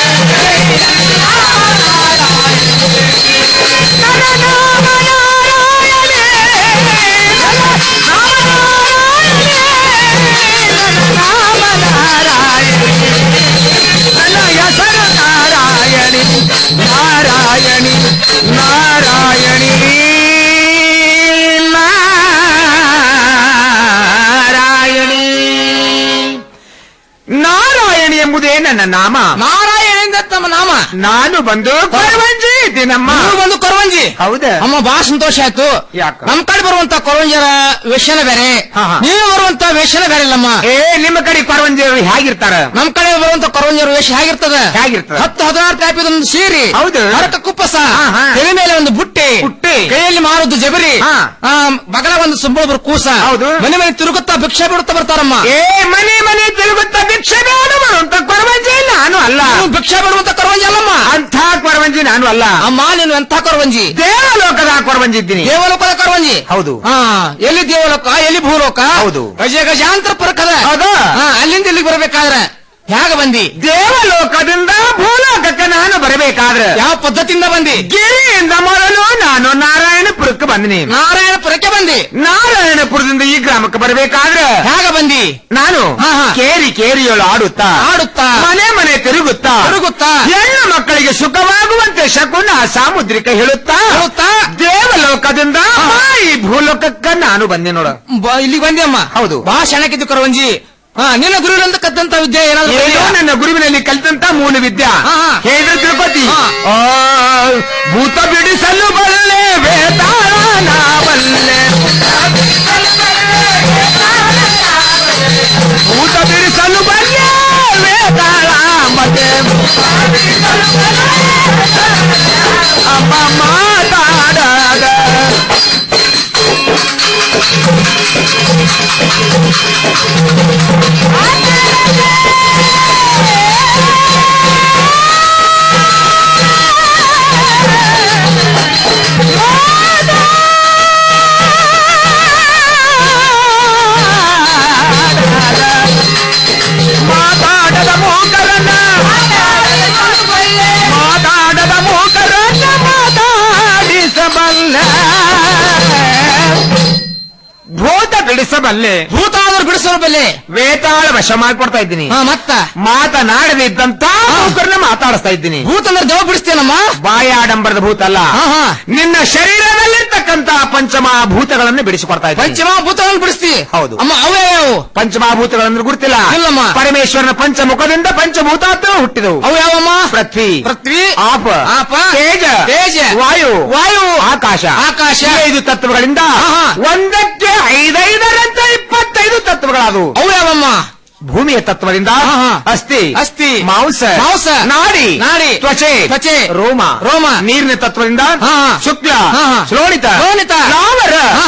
ನನ್ನ ನಾಮ ನಾರಾಯಣಿ ನನ್ನ ನಾಮ ನಾರಾಯಣಿ ನನ್ನ ಹೆಸರು ನಾರಾಯಣಿ ನಾರಾಯಣಿ ನಾರಾಯಣಿ ನಾರಾಯಣಿ ನಾರಾಯಣಿ ಎಂಬುದೇ ನನ್ನ ನಾಮ ನಾರಾಯಣ ತಮ್ಮ ನಾಮ ನಾನು ಬಂದು ಕೊರವಂಜಿ ಇದ್ದೀನಮ್ಮ ನೀವು ಬಂದು ಕೊರವಂಜಿ ಹೌದಾ ಅಮ್ಮ ಬಹಳ ಸಂತೋಷ ಆಯ್ತು ಯಾಕ? ನಮ್ ಕಡೆ ಬರುವಂತ ಕೊರವಂಜರ ವೇಷನ ಬೇರೆ ಹಾ, ಹಾ. ನೀವು ಬರುವಂತ ವೇಷನ ಬೇರೆ ಇಲ್ಲಮ್ಮ ಏ ನಿಮ್ಮ ಕಡೆ ಕೊರವಂಜಿಯವರು ಹೇಗಿರ್ತಾರ ನಮ್ ಕಡೆ ಬರುವಂತ ಕೊರವಂಜರ ವೇಷ ಹೇಗಿರ್ತದ ಹೇಗಿರ್ತದ? ಹತ್ತು ಹದಿನಾರು ಟೈಪ್ ಒಂದು ಸೀರೆ ಹೌದು. ಹರಕ ಕುಪ್ಪಸ ಹಾ, ಹಾ. ತಲೆ ಮೇಲೆ ಒಂದು ಬುಟ್ಟಿ ಬುಟ್ಟಿ. ಕೈಯಲ್ಲಿ ಮಾರುದು ಜಬರಿ ಹಾ. ಆ, ಬಗಲ ಒಂದು ಸುಂಬಳೊಬ್ರು ಕೂಸ ಹೌದು. ಮನೆ ಮನೆ ತಿರುಗುತ್ತಾ ಭಿಕ್ಷೆ ಬಿಡುತ್ತಾ ಬರ್ತಾರಮ್ಮ ಏ ಮನೆ ಮನೆ ತಿರುಗುತ್ತಾ ಭಿಕ್ಷೆ ಬೇಡ ಬರುವಂತ ಕೊರವಂಜಿ ನಾನು ಅಲ್ಲ ನೀವು ಭಿಕ್ಷೆ ಬಿಡುವಂತ ಕೊರವಂಜಿ ಅಲ್ಲಮ್ಮ ಅಂಥ ಕೊರವಂಜಿ ನಾನು ಅಲ್ಲ ಅಮ್ಮ ನೀನು ಎಂಥ ಕೊರವಂಜಿ ದೇವಲೋಕದ ಕೊರವಂಜಿ ಇದ್ದೀನಿ ದೇವಲೋಕದ ಕೊರವಂಜಿ ಹೌದು. ಹಾ ಎಲ್ಲಿ ದೇವಲೋಕ ಎಲ್ಲಿ ಭೂಲೋಕ ಹೌದು. ಗಜ ಗಜಾಂತರ ಪರಕದ ಹೌದು. ಹಾ ಅಲ್ಲಿಂದ ಇಲ್ಲಿಗೆ ಬರ್ಬೇಕಾದ್ರೆ ಹೇಗ ಬಂದಿ ದೇವಲೋಕದಿಂದ ಭೂಲೋಕಕ್ಕೆ ನಾನು ಬರಬೇಕಾದ್ರೆ ಯಾವ ಪದ್ಧತಿಯಿಂದ ಬಂದಿ ಗಿರಿಯಿಂದ ಮೊದಲು ನಾನು ನಾರಾಯಣಪುರಕ್ಕೆ ಬಂದಿನಿ ನಾರಾಯಣಪುರಕ್ಕೆ ಬಂದಿ ನಾರಾಯಣಪುರದಿಂದ ಈ ಗ್ರಾಮಕ್ಕೆ ಬರಬೇಕಾದ್ರೆ ಹೇಗ ಬಂದಿ ನಾನು ಹಾ, ಹಾ. ಕೇರಿ ಕೇರಿಯೊಳು ಆಡುತ್ತಾ ಆಡುತ್ತಾ ಮನೆ ಮನೆ ತಿರುಗುತ್ತಾ ತಿರುಗುತ್ತಾ ಹೆಣ್ಣು ಮಕ್ಕಳಿಗೆ ಸುಖವಾಗುವಂತೆ ಶಕುನ ಸಾಮುದ್ರಿಕ ಹೇಳುತ್ತಾ ಹೇಳುತ್ತಾ ದೇವಲೋಕದಿಂದ ಈ ಭೂಲೋಕಕ್ಕ ನಾನು ಬಂದೆ ನೋಡ ಬ- ಇಲ್ಲಿಗೆ ಬಂದಿ ಅಮ್ಮ ಹೌದು. ಬಾ ಶಣಕ್ಕಿದ್ದು ಕೊರವಂಜಿ ಹಾ ನಿನ್ನ ಗುರುವಿನಂತ ಕದ್ದಂತ ವಿದ್ಯೆ ಏನಾದ್ರು ಏನೋ ಕಲಿಯಾ? ನನ್ನ ಗುರುವಿನಲ್ಲಿ ಕಲಿತಂತ ಮೂಲ ವಿದ್ಯಾ ಹಾ, ಹಾ. ಹೇಳಿದ್ರೆ ತಿಳ್ಕೊತಿ ಹಾ. ಆ, ಭೂತ ಬಿಡಿಸಲು ಬಲ್ಲೆ ವೇತಾಳ ಬಲ್ಲೆ ಭೂತ ಬಿಡಿಸಲು ಬಲ್ಲೆ ವೇತಾಳ ಮತ್ತೆ ಅಮ್ಮ ಮಾತಾಡದ ಮಾತಾಡದ ಮೂಕರನ್ನ ಮಾತಾಡದ ಮೂಕರನ್ನ ಮಾತಾಡಿಸಬಲ್ಲ ಭೂತ ಬಿಡಿಸಬಲ್ಲೆ ಭೂತ ಆದ್ರೂ ಬಿಡಿಸೋರು ಬೆಲೆ ವೇತಾಳ ವಶ ಮಾಡ್ಕೊಡ್ತಾ ಇದ್ದೀನಿ ಹಾ ಮತ್ತ ಮಾತನಾಡದೆ ಇದ್ದಂತ ಮೂಕರನ್ನ ಮಾತಾಡಿಸ್ತಾ ಇದ್ದೀನಿ ಭೂತ ಅಂದ್ರೆ ದೇವ ಬಿಡಿಸ್ತೇನಮ್ಮ ಬಾಯಾಡಂಬರದ ಭೂತ ಅಲ್ಲ ಹಾ, ಹಾ. ನಿನ್ನ ಶರೀರದಲ್ಲಿರ್ತಕ್ಕಂತ ಪಂಚಮಹಾಭೂತಗಳನ್ನು ಬಿಡಿಸಿಕೊಡ್ತಾ ಇದ್ದೀನಿ ಪಂಚಮ ಭೂತಗಳನ್ನು ಬಿಡಿಸ್ತಿ ಹೌದು. ಅಮ್ಮ ಅವೇ ಅವು ಪಂಚಮಹಾಭೂತಗಳಂದ್ರೆ ಗುರುತಿಲ್ಲ ಇಲ್ಲಮ್ಮ. ಪರಮೇಶ್ವರನ ಪಂಚಮುಖದಿಂದ ಪಂಚಭೂತಾತ್ಮ ಹುಟ್ಟಿದವು ಅವು ಯಾವಮ್ಮ ಪೃಥ್ವಿ ಪೃಥ್ವಿ ಆಪ ಆಪ ತೇಜ ತೇಜ ವಾಯು ವಾಯು ಆಕಾಶ ಆಕಾಶ ಈ ಐದು ತತ್ವಗಳಿಂದ ಹಾ, ಹಾ. ಒಂದಕ್ಕೆ ಐದೈದರಂತ ಇಪ್ಪತ್ತೈದು ತತ್ವಗಳಾದವು ಅವು ಯಾವಮ್ಮ ಭೂಮಿಯ ತತ್ವದಿಂದ ಹಾ, ಹಾ. ಅಸ್ಥಿ ಅಸ್ಥಿ ಮಾಂಸ ಮಾಂಸ ನಾಡಿ ನಾಡಿ ತ್ವಚೆ ತ್ವಚೆ ರೋಮ ರೋಮ ನೀರಿನ ತತ್ವದಿಂದ ಹಾ, ಹಾ. ಶುಕ್ಲ ಹಾ, ಹಾ. ಶ್ರೋಣಿತ ಶ್ರೋಣಿತ. ಲಾವರ ಹಾ, ಹಾ. ಮೂತ್ರ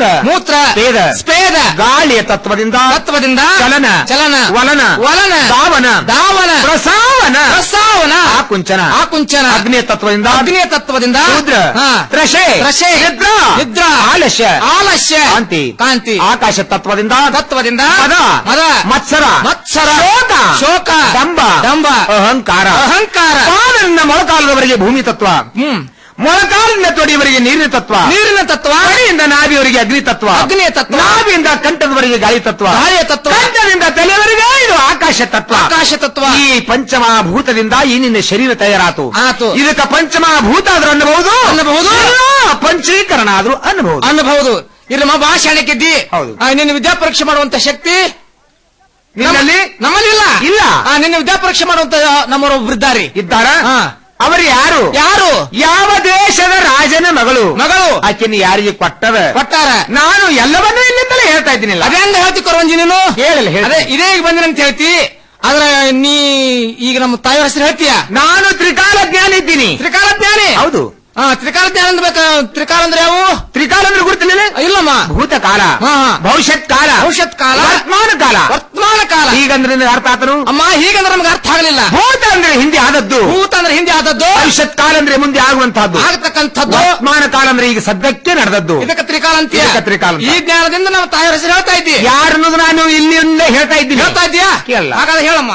ಮೂತ್ರ ಮೂತ್ರ ಸ್ವೇದ ಸ್ವೇದ ಗಾಳಿಯ ತತ್ವದಿಂದ ತತ್ವದಿಂದ ಚಲನ ಚಲನ ವಲನ ವಲನ ಧಾವನ ಧಾವನ ಪ್ರಸಾವನ ಪ್ರಸಾವನ ಆಕುಂಚನ ಆಕುಂಚನ ಅಗ್ನಿಯ ತತ್ವದಿಂದ ಅಗ್ನಿಯ ತತ್ವದಿಂದ ಶೂದ್ರ ಹಾ. ತ್ರಷೆ ತ್ರಷೆ ನಿದ್ರಾ ನಿದ್ರಾ ಆಲಸ್ಯ ಆಲಸ್ಯ ಕಾಂತಿ ಕಾಂತಿ ಆಕಾಶ ತತ್ವದಿಂದ ತತ್ವದಿಂದ ಮದ ಮದ ಮತ್ಸರ ಮತ್ಸರ ಶೋಕ ಶೋಕ ದಂಬ ದಂಬ ಅಹಂಕಾರ ಅಹಂಕಾರ ಪಾದದಿಂದ ಮೊಳಕಾಲದವರೆಗೆ ಭೂಮಿ ತತ್ವ ಹ್ಮ್ ಮೊಳಕಾಲಿನ ತೊಡಿಯವರೆಗೆ ನೀರಿನ ತತ್ವ ನೀರಿನ ತತ್ವ ಮಡಿಯಿಂದ ನಾಭಿಯವರೆಗೆ ಅಗ್ನಿ ತತ್ವ ಅಗ್ನಿಯ ತತ್ವ ನಾಭಿಯಿಂದ ಕಂಠದವರೆಗೆ ಗಾಳಿ ತತ್ವ ಗಾಳಿಯ ತತ್ವ ಕಂಠದಿಂದ ತಲೆಯವರೆಗೆ ಇದು ಆಕಾಶ ತತ್ವ ಆಕಾಶ ತತ್ವ ಈ ಪಂಚಮಭೂತದಿಂದ ಈ ನಿನ್ನ ಶರೀರ ತಯಾರಾತು ಆತು. ಇದಕ್ಕ ಪಂಚಮಭೂತ ಆದ್ರೂ ಅನ್ನಬಹುದು ಅನ್ನಬಹುದು. ಇಲ್ಲ, ಪಂಚೀಕರಣ ಆದ್ರೂ ಅನ್ನಬಹುದು ಅನ್ನಬಹುದು ಇಲ್ಲಮ್ಮ ಭಾಷಣಕ್ಕಿದ್ದಿ ಹೌದು. ನಿನ್ನ ವಿದ್ಯಾ ಪರೀಕ್ಷೆ ಮಾಡುವಂತ ಶಕ್ತಿ ನಿನ್ನಲ್ಲಿ ನಮ್ಮಲ್ಲಿ ಇಲ್ಲ ಇಲ್ಲ. ಆ, ನಿನ್ನ ವಿದ್ಯಾ ಪರೀಕ್ಷೆ ಮಾಡುವಂತ ನಮ್ಮರೊಬ್ರು ಇದ್ದಾರೆ ಇದ್ದಾರ ಹಾ. ಅವರು ಯಾರು ಯಾರು ಯಾವ ದೇಶದ ರಾಜನ ಮಗಳು ಮಗಳು ಆಕೆನ ಯಾರಿಗೆ ಕೊಟ್ಟದ ಕೊಟ್ಟಾರ ನಾನು ಎಲ್ಲವನ್ನೂ ಇಲ್ಲಿಂದಲೇ ಹೇಳ್ತಾ ಇದ್ದೀನಿಲ್ಲ ಅದೇ ಹಂಗ ಹೇಳ್ತಿ ಕೊರವಂಜಿ ನೀನು ಹೇಳಿಲ್ಲ, ಹೇಳ್ತೀನಿ. ಅದೇ ಇದೇ ಈಗ ಬಂದಿನ ಅಂತ ಹೇಳ್ತಿ ಆದ್ರೆ ನೀ ಈಗ ನಮ್ಮ ತಾಯಿ ಹೆಸರು ಹೇಳ್ತೀಯ ನಾನು ತ್ರಿಕಾಲ ಜ್ಞಾನ ಇದ್ದೀನಿ ತ್ರಿಕಾಲ ಜ್ಞಾನಿ ಹೌದು ಹಾ ತ್ರಿಕಾಲ ಜ್ಞಾನ ಅಂದ್ರೆ ಬೇಕಾ ತ್ರಿಕಾಲ ಅಂದ್ರೆ ಯಾವು ತ್ರಿಕಾಲ ಅಂದ್ರೆ ಗುರುತಿಲ್ಲ ಇಲ್ಲಮ್ಮ ಭೂತಕಾಲ ಹಾ, ಹಾ. ಭವಿಷ್ಯತ್ ಕಾಲ ಭವಿಷ್ಯತ್ ಕಾಲ ವರ್ತಮಾನ ಕಾಲ ವರ್ತಮಾನ ಕಾಲ ಹೀಗಂದ್ರೆ ನಿನಗೆ ಅರ್ಥ ಆತನು ಅಮ್ಮ ಹೀಗಂದ್ರೆ ನಮ್ಗೆ ಅರ್ಥ ಆಗಲಿಲ್ಲ ಭೂತ ಅಂದ್ರೆ ಹಿಂದೆ ಆದದ್ದು ಭೂತ ಅಂದ್ರೆ ಹಿಂದೆ ಆದದ್ದು ಭವಿಷ್ಯತ್ ಕಾಲ ಅಂದ್ರೆ ಮುಂದೆ ಆಗುವಂತಹದ್ದು ಆಗತಕ್ಕಂಥದ್ದು ವರ್ತಮಾನ ಕಾಲ ಅಂದ್ರೆ ಈಗ ಸದ್ಯಕ್ಕೆ ನಡೆದದ್ದು ಇದಕ್ಕೆ ತ್ರಿಕಾಲ ಅಂತ ಇದಕ್ಕೆ ತ್ರಿಕಾಲ ಅಂತ. ಈ ಜ್ಞಾನದಿಂದ ನಾವು ತಾಯಿ ಹೆಸರು ಹೇಳ್ತಾ ಇದ್ದೀವಿ ಯಾರನ್ನೋದು ನಾನು ಇಲ್ಲಿಂದ ಹೇಳ್ತಾ ಇದ್ದೀನಿ ಹೇಳ್ತಾ ಇದ್ದೀಯಾ ಕೇಳಲ್ಲ. ಹಾಗಾದ್ರೆ ಹೇಳಮ್ಮ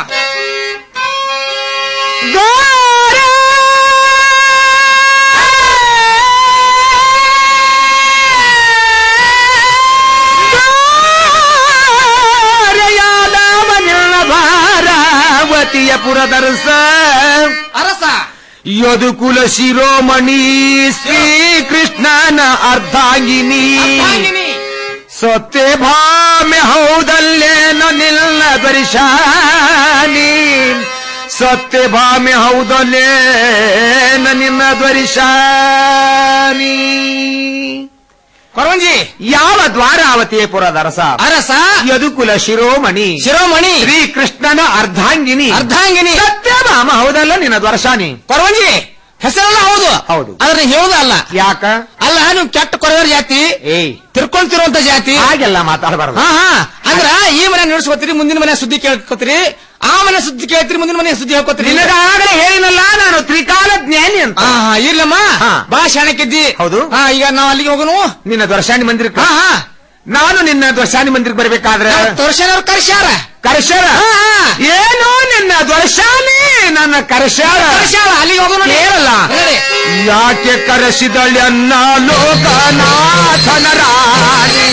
ಭಾರಾವತಿಯ ಪುರದರ್ಶ ಅರಸ ಯದುಕುಲ ಶಿರೋಮಣಿ ಶ್ರೀ ಕೃಷ್ಣನ ಅರ್ಧಾಂಗಿನಿ ಅರ್ಥಾಂಗಿನಿ. ಸತ್ಯ ಭಾಮ್ಯ ಹೌದಲ್ಲೇನೋ ನಿಲ್ಲ ದ್ವರಿಶಾನಿ ಸತ್ಯ ಭಾಮ್ಯ ಹೌದಲ್ಲೇನ ನಿನ್ನ ದ್ವರಿಶಾನಿ ಕೊರವಂಜಿ ಯಾವ ದ್ವಾರಾವತಿಯ ಪುರದ ಅರಸ ಅರಸ ಯದುಕುಲ ಶಿರೋಮಣಿ ಶಿರೋಮಣಿ ಶ್ರೀ ಕೃಷ್ಣನ ಅರ್ಧಾಂಗಿನಿ ಅರ್ಧಾಂಗಿನಿ ಸತ್ಯಭಾಮ ಹೌದಲ್ಲ ನಿನ್ನ ದ್ವರ್ಷಾನಿ ಕೊರವಂಜಿ ಹೆಸರಲ್ಲ ಹೌದು ಹೌದು. ಆದ್ರೆ ಹೇಳುದಲ್ಲ ಯಾಕ ಅಲ್ಲ ನೀವು ಕೆಟ್ಟ ಕೊರವರ ಜಾತಿ ಏಯ್ ತಿರ್ಕೊಂತಿರುವಂತ ಜಾತಿ ಹಾಗೆಲ್ಲ ಮಾತಾಡಬಾರ್ದು ಹಾ ಹಾ ಅಂದ್ರ ಈ ಮನೆ ನಡೆಸ್ಕೋತೀರಿ ಮುಂದಿನ ಮನೆ ಸುದ್ದಿ ಕೇಳ್ಕೊತೀರಿ ಆ ಮನೆ ಸುದ್ದಿ ಕೇಳ್ತೀರಿ ಮುಂದಿನ ಮನೆ ಸುದ್ದಿ ಹೇಳ್ಕೊತೀರಿ ನಿನಗಾಗಲೇ ಹೇಳಿನಲ್ಲ ನಾನು ತ್ರಿಕಾಲ ಜ್ಞಾನಿ ಅಂತ ಹಾ ಹಾ ಇರ್ಲಮ್ಮ ಹಾ. ಬಾ ಶಾಣಕ್ಕಿದ್ದಿ ಹೌದು. ಹಾ ಈಗ ನಾವ್ ಅಲ್ಲಿಗೆ ಹೋಗೋನು ನಿನ್ನ ದ್ವರ್ಷಾನಿ ಮಂದಿರಕ್ಕೆ ಹಾ ಹಾ ನಾನು ನಿನ್ನ ದ್ವರ್ಷಾನಿ ಮಂದಿರಕ್ಕೆ ಬರ್ಬೇಕಾದ್ರೆ ತೋರ್ಸ್ಯಾರ ಕರ್ಸ್ಯಾರ ಕರ್ಷರ ಹಾ, ಹಾ. ಏನು ನಿನ್ನ ದ್ವರ್ಷಾನಿ ನನ್ನ ಕರ್ಷರ ಕರ್ಸ್ಯಾರ ಅಲ್ಲಿಗೆ ಹೋಗೋನು ಕೇಳಲ್ಲ ಹೇಳಿ. ಯಾಕೆ ಕರೆಸಿದಳೆನ್ನ ಲೋಕನಾಥನ ರಾಣಿ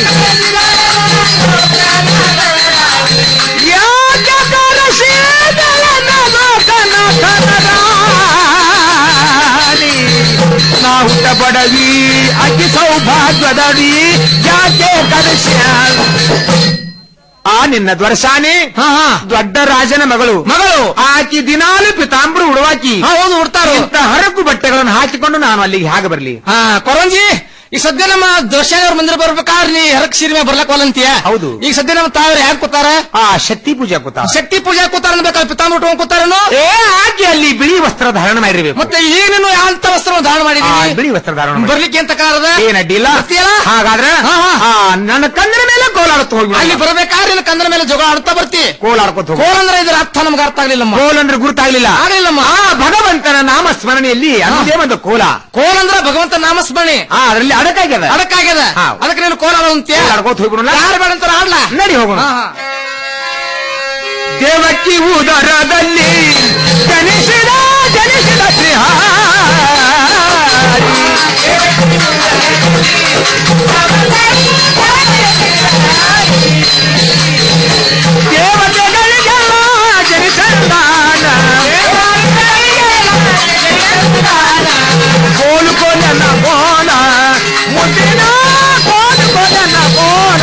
ಯಾಕೆ ಕರೆಸಿದಳೆನ್ನ ಲೋಕನಾಥನ ರಾಣಿ ನಾ ಹುಟ್ಟ ಬಡವಿ ಅತಿ ಸೌಭಾಗ್ಯದಡಿ ಯಾಕೆ ಕರೆಸ್ಯ ಆ ನಿನ್ನ ದ್ವರ್ಷಾನಿ ಹಾ ಹಾ ದೊಡ್ಡ ರಾಜನ ಮಗಳು ಮಗಳು ಆಕಿ ದಿನಾಲು ಪಿತಾಂಬರು ಉಡುವಾಕಿ ಹಾ ಹೌದು ಉಡ್ತಾರ ಇಂಥ ಹರಕು ಬಟ್ಟೆಗಳನ್ನು ಹಾಕಿಕೊಂಡು ನಾನು ಅಲ್ಲಿಗೆ ಹಾಗೆ ಬರಲಿ ಹಾ ಕೊರಂಜಿ ಈಗ ಸದ್ಯ ನಮ್ಮ ದರ್ಶನ ಮಂದಿರ ಬರ್ಬೇಕಾದ್ರೆ ನೀ ಹರಕ್ ಸೀರೆ ಮೇಲೆ ಬರ್ಲಕ್ ಒಲ್ಲಂತೀಯ ಹೌದು. ಈಗ ಸದ್ಯ ನಮ್ಮ ತಾವ್ರು ಯಾಕೆ ಕೂತಾರ ಆ ಶಕ್ತಿ ಪೂಜೆ ಕೂತ ಶಕ್ತಿ ಪೂಜೆ ಕೂತಾರ ಅನ್ಬೇಕಾದ್ರೆ ಪಿತಾಂಬ ಉಟ್ಕೊಂಡ್ ಕೂತಾರೇನು ಏ ಆಕೆ ಅಲ್ಲಿ ಬಿಳಿ ವಸ್ತ್ರ ಧಾರಣ ಮಾಡಿರ್ಬೇಕು ಮತ್ತೆ ಈಗೇನು ಅಂತ ವಸ್ತ್ರ ಧಾರಣ ಆ, ಮಾಡಿದೀನಿ ಬಿಳಿ ವಸ್ತ್ರ ಧಾರಣ ಮಾಡಿ. ಬರ್ಲಿಕ್ಕೆ ಅಂತ ಕಾರದ ಏನ್ ಅಡ್ಡಿಲ್ಲ ಬರ್ತೀಯಲ್ಲ? ಹಾಗಾದ್ರೆ ಹಾ, ಹಾ. ಆ, ನನ್ನ ಕಣ್ಣಿನ ಮೇಲೆ ಕೋಲಾಡುತ್ತ ಹೋಗಿ ಅಲ್ಲಿ ಬರಬೇಕಾದ್ರೆ ನಿನ್ನ ಕಂದನ ಮೇಲೆ ಜೋಗ ಆಡ್ತಾ ಬರ್ತಿ ಕೋಲಾಡ್ಕೊತ ಹೋಗಿ ಕೋಲ್ ಅಂದ್ರೆ ಇದ್ರ ಅರ್ಥ ನಮ್ಗೆ ಅರ್ಥ ಆಗ್ಲಿಲ್ಲಮ್ಮ ಕೋಲ್ ಅಂದ್ರೆ ಗುರುತಾಗ್ಲಿಲ್ಲ ಆಗ್ಲಿಲ್ಲಮ್ಮ ಆ ಭಗವಂತನ ನಾಮ ಸ್ಮರಣೆಯಲ್ಲಿ ಅದೇ ಒಂದು ಕೋಲ ಕೋಲ್ ಅಂದ್ರೆ ಭಗವಂತ ನಾಮಸ್ಮರಣೆ ಆ ಅದರಲ್ಲಿ ಅಡಕಾಗ್ಯದ ಅದಕ್ಕಾಗ್ಯದ ಹಾ. ಅದಕ್ಕೆ ನೀನು ಕೋಲ್ ಆಡೋಂತೀಯ ಕೋಲಾಡ್ಕೊತ ಹೋಗ್ಬಿಡೋಣ ಯಾರು ಬೇಡ ಅಂತಾರ ಆಡ್ಲಾ ನಡಿ ಹೋಗೋಣ ಹಾ, ಹಾ. ದೇವಕಿ ಉದರದಲ್ಲಿ ಜನಿಸಿದ ಜನಿಸಿದ ಶ್ರೀಹಾರಿ ದೇವತೆಗಳಿಗೆಲ್ಲ ಜನಿಸಂದಾನ ಕೋಲು ಕೊಲನ ಕೋಣ ಮುದ್ದಿನ ಕೋಲು ಕೊಲನ ಕೋಣ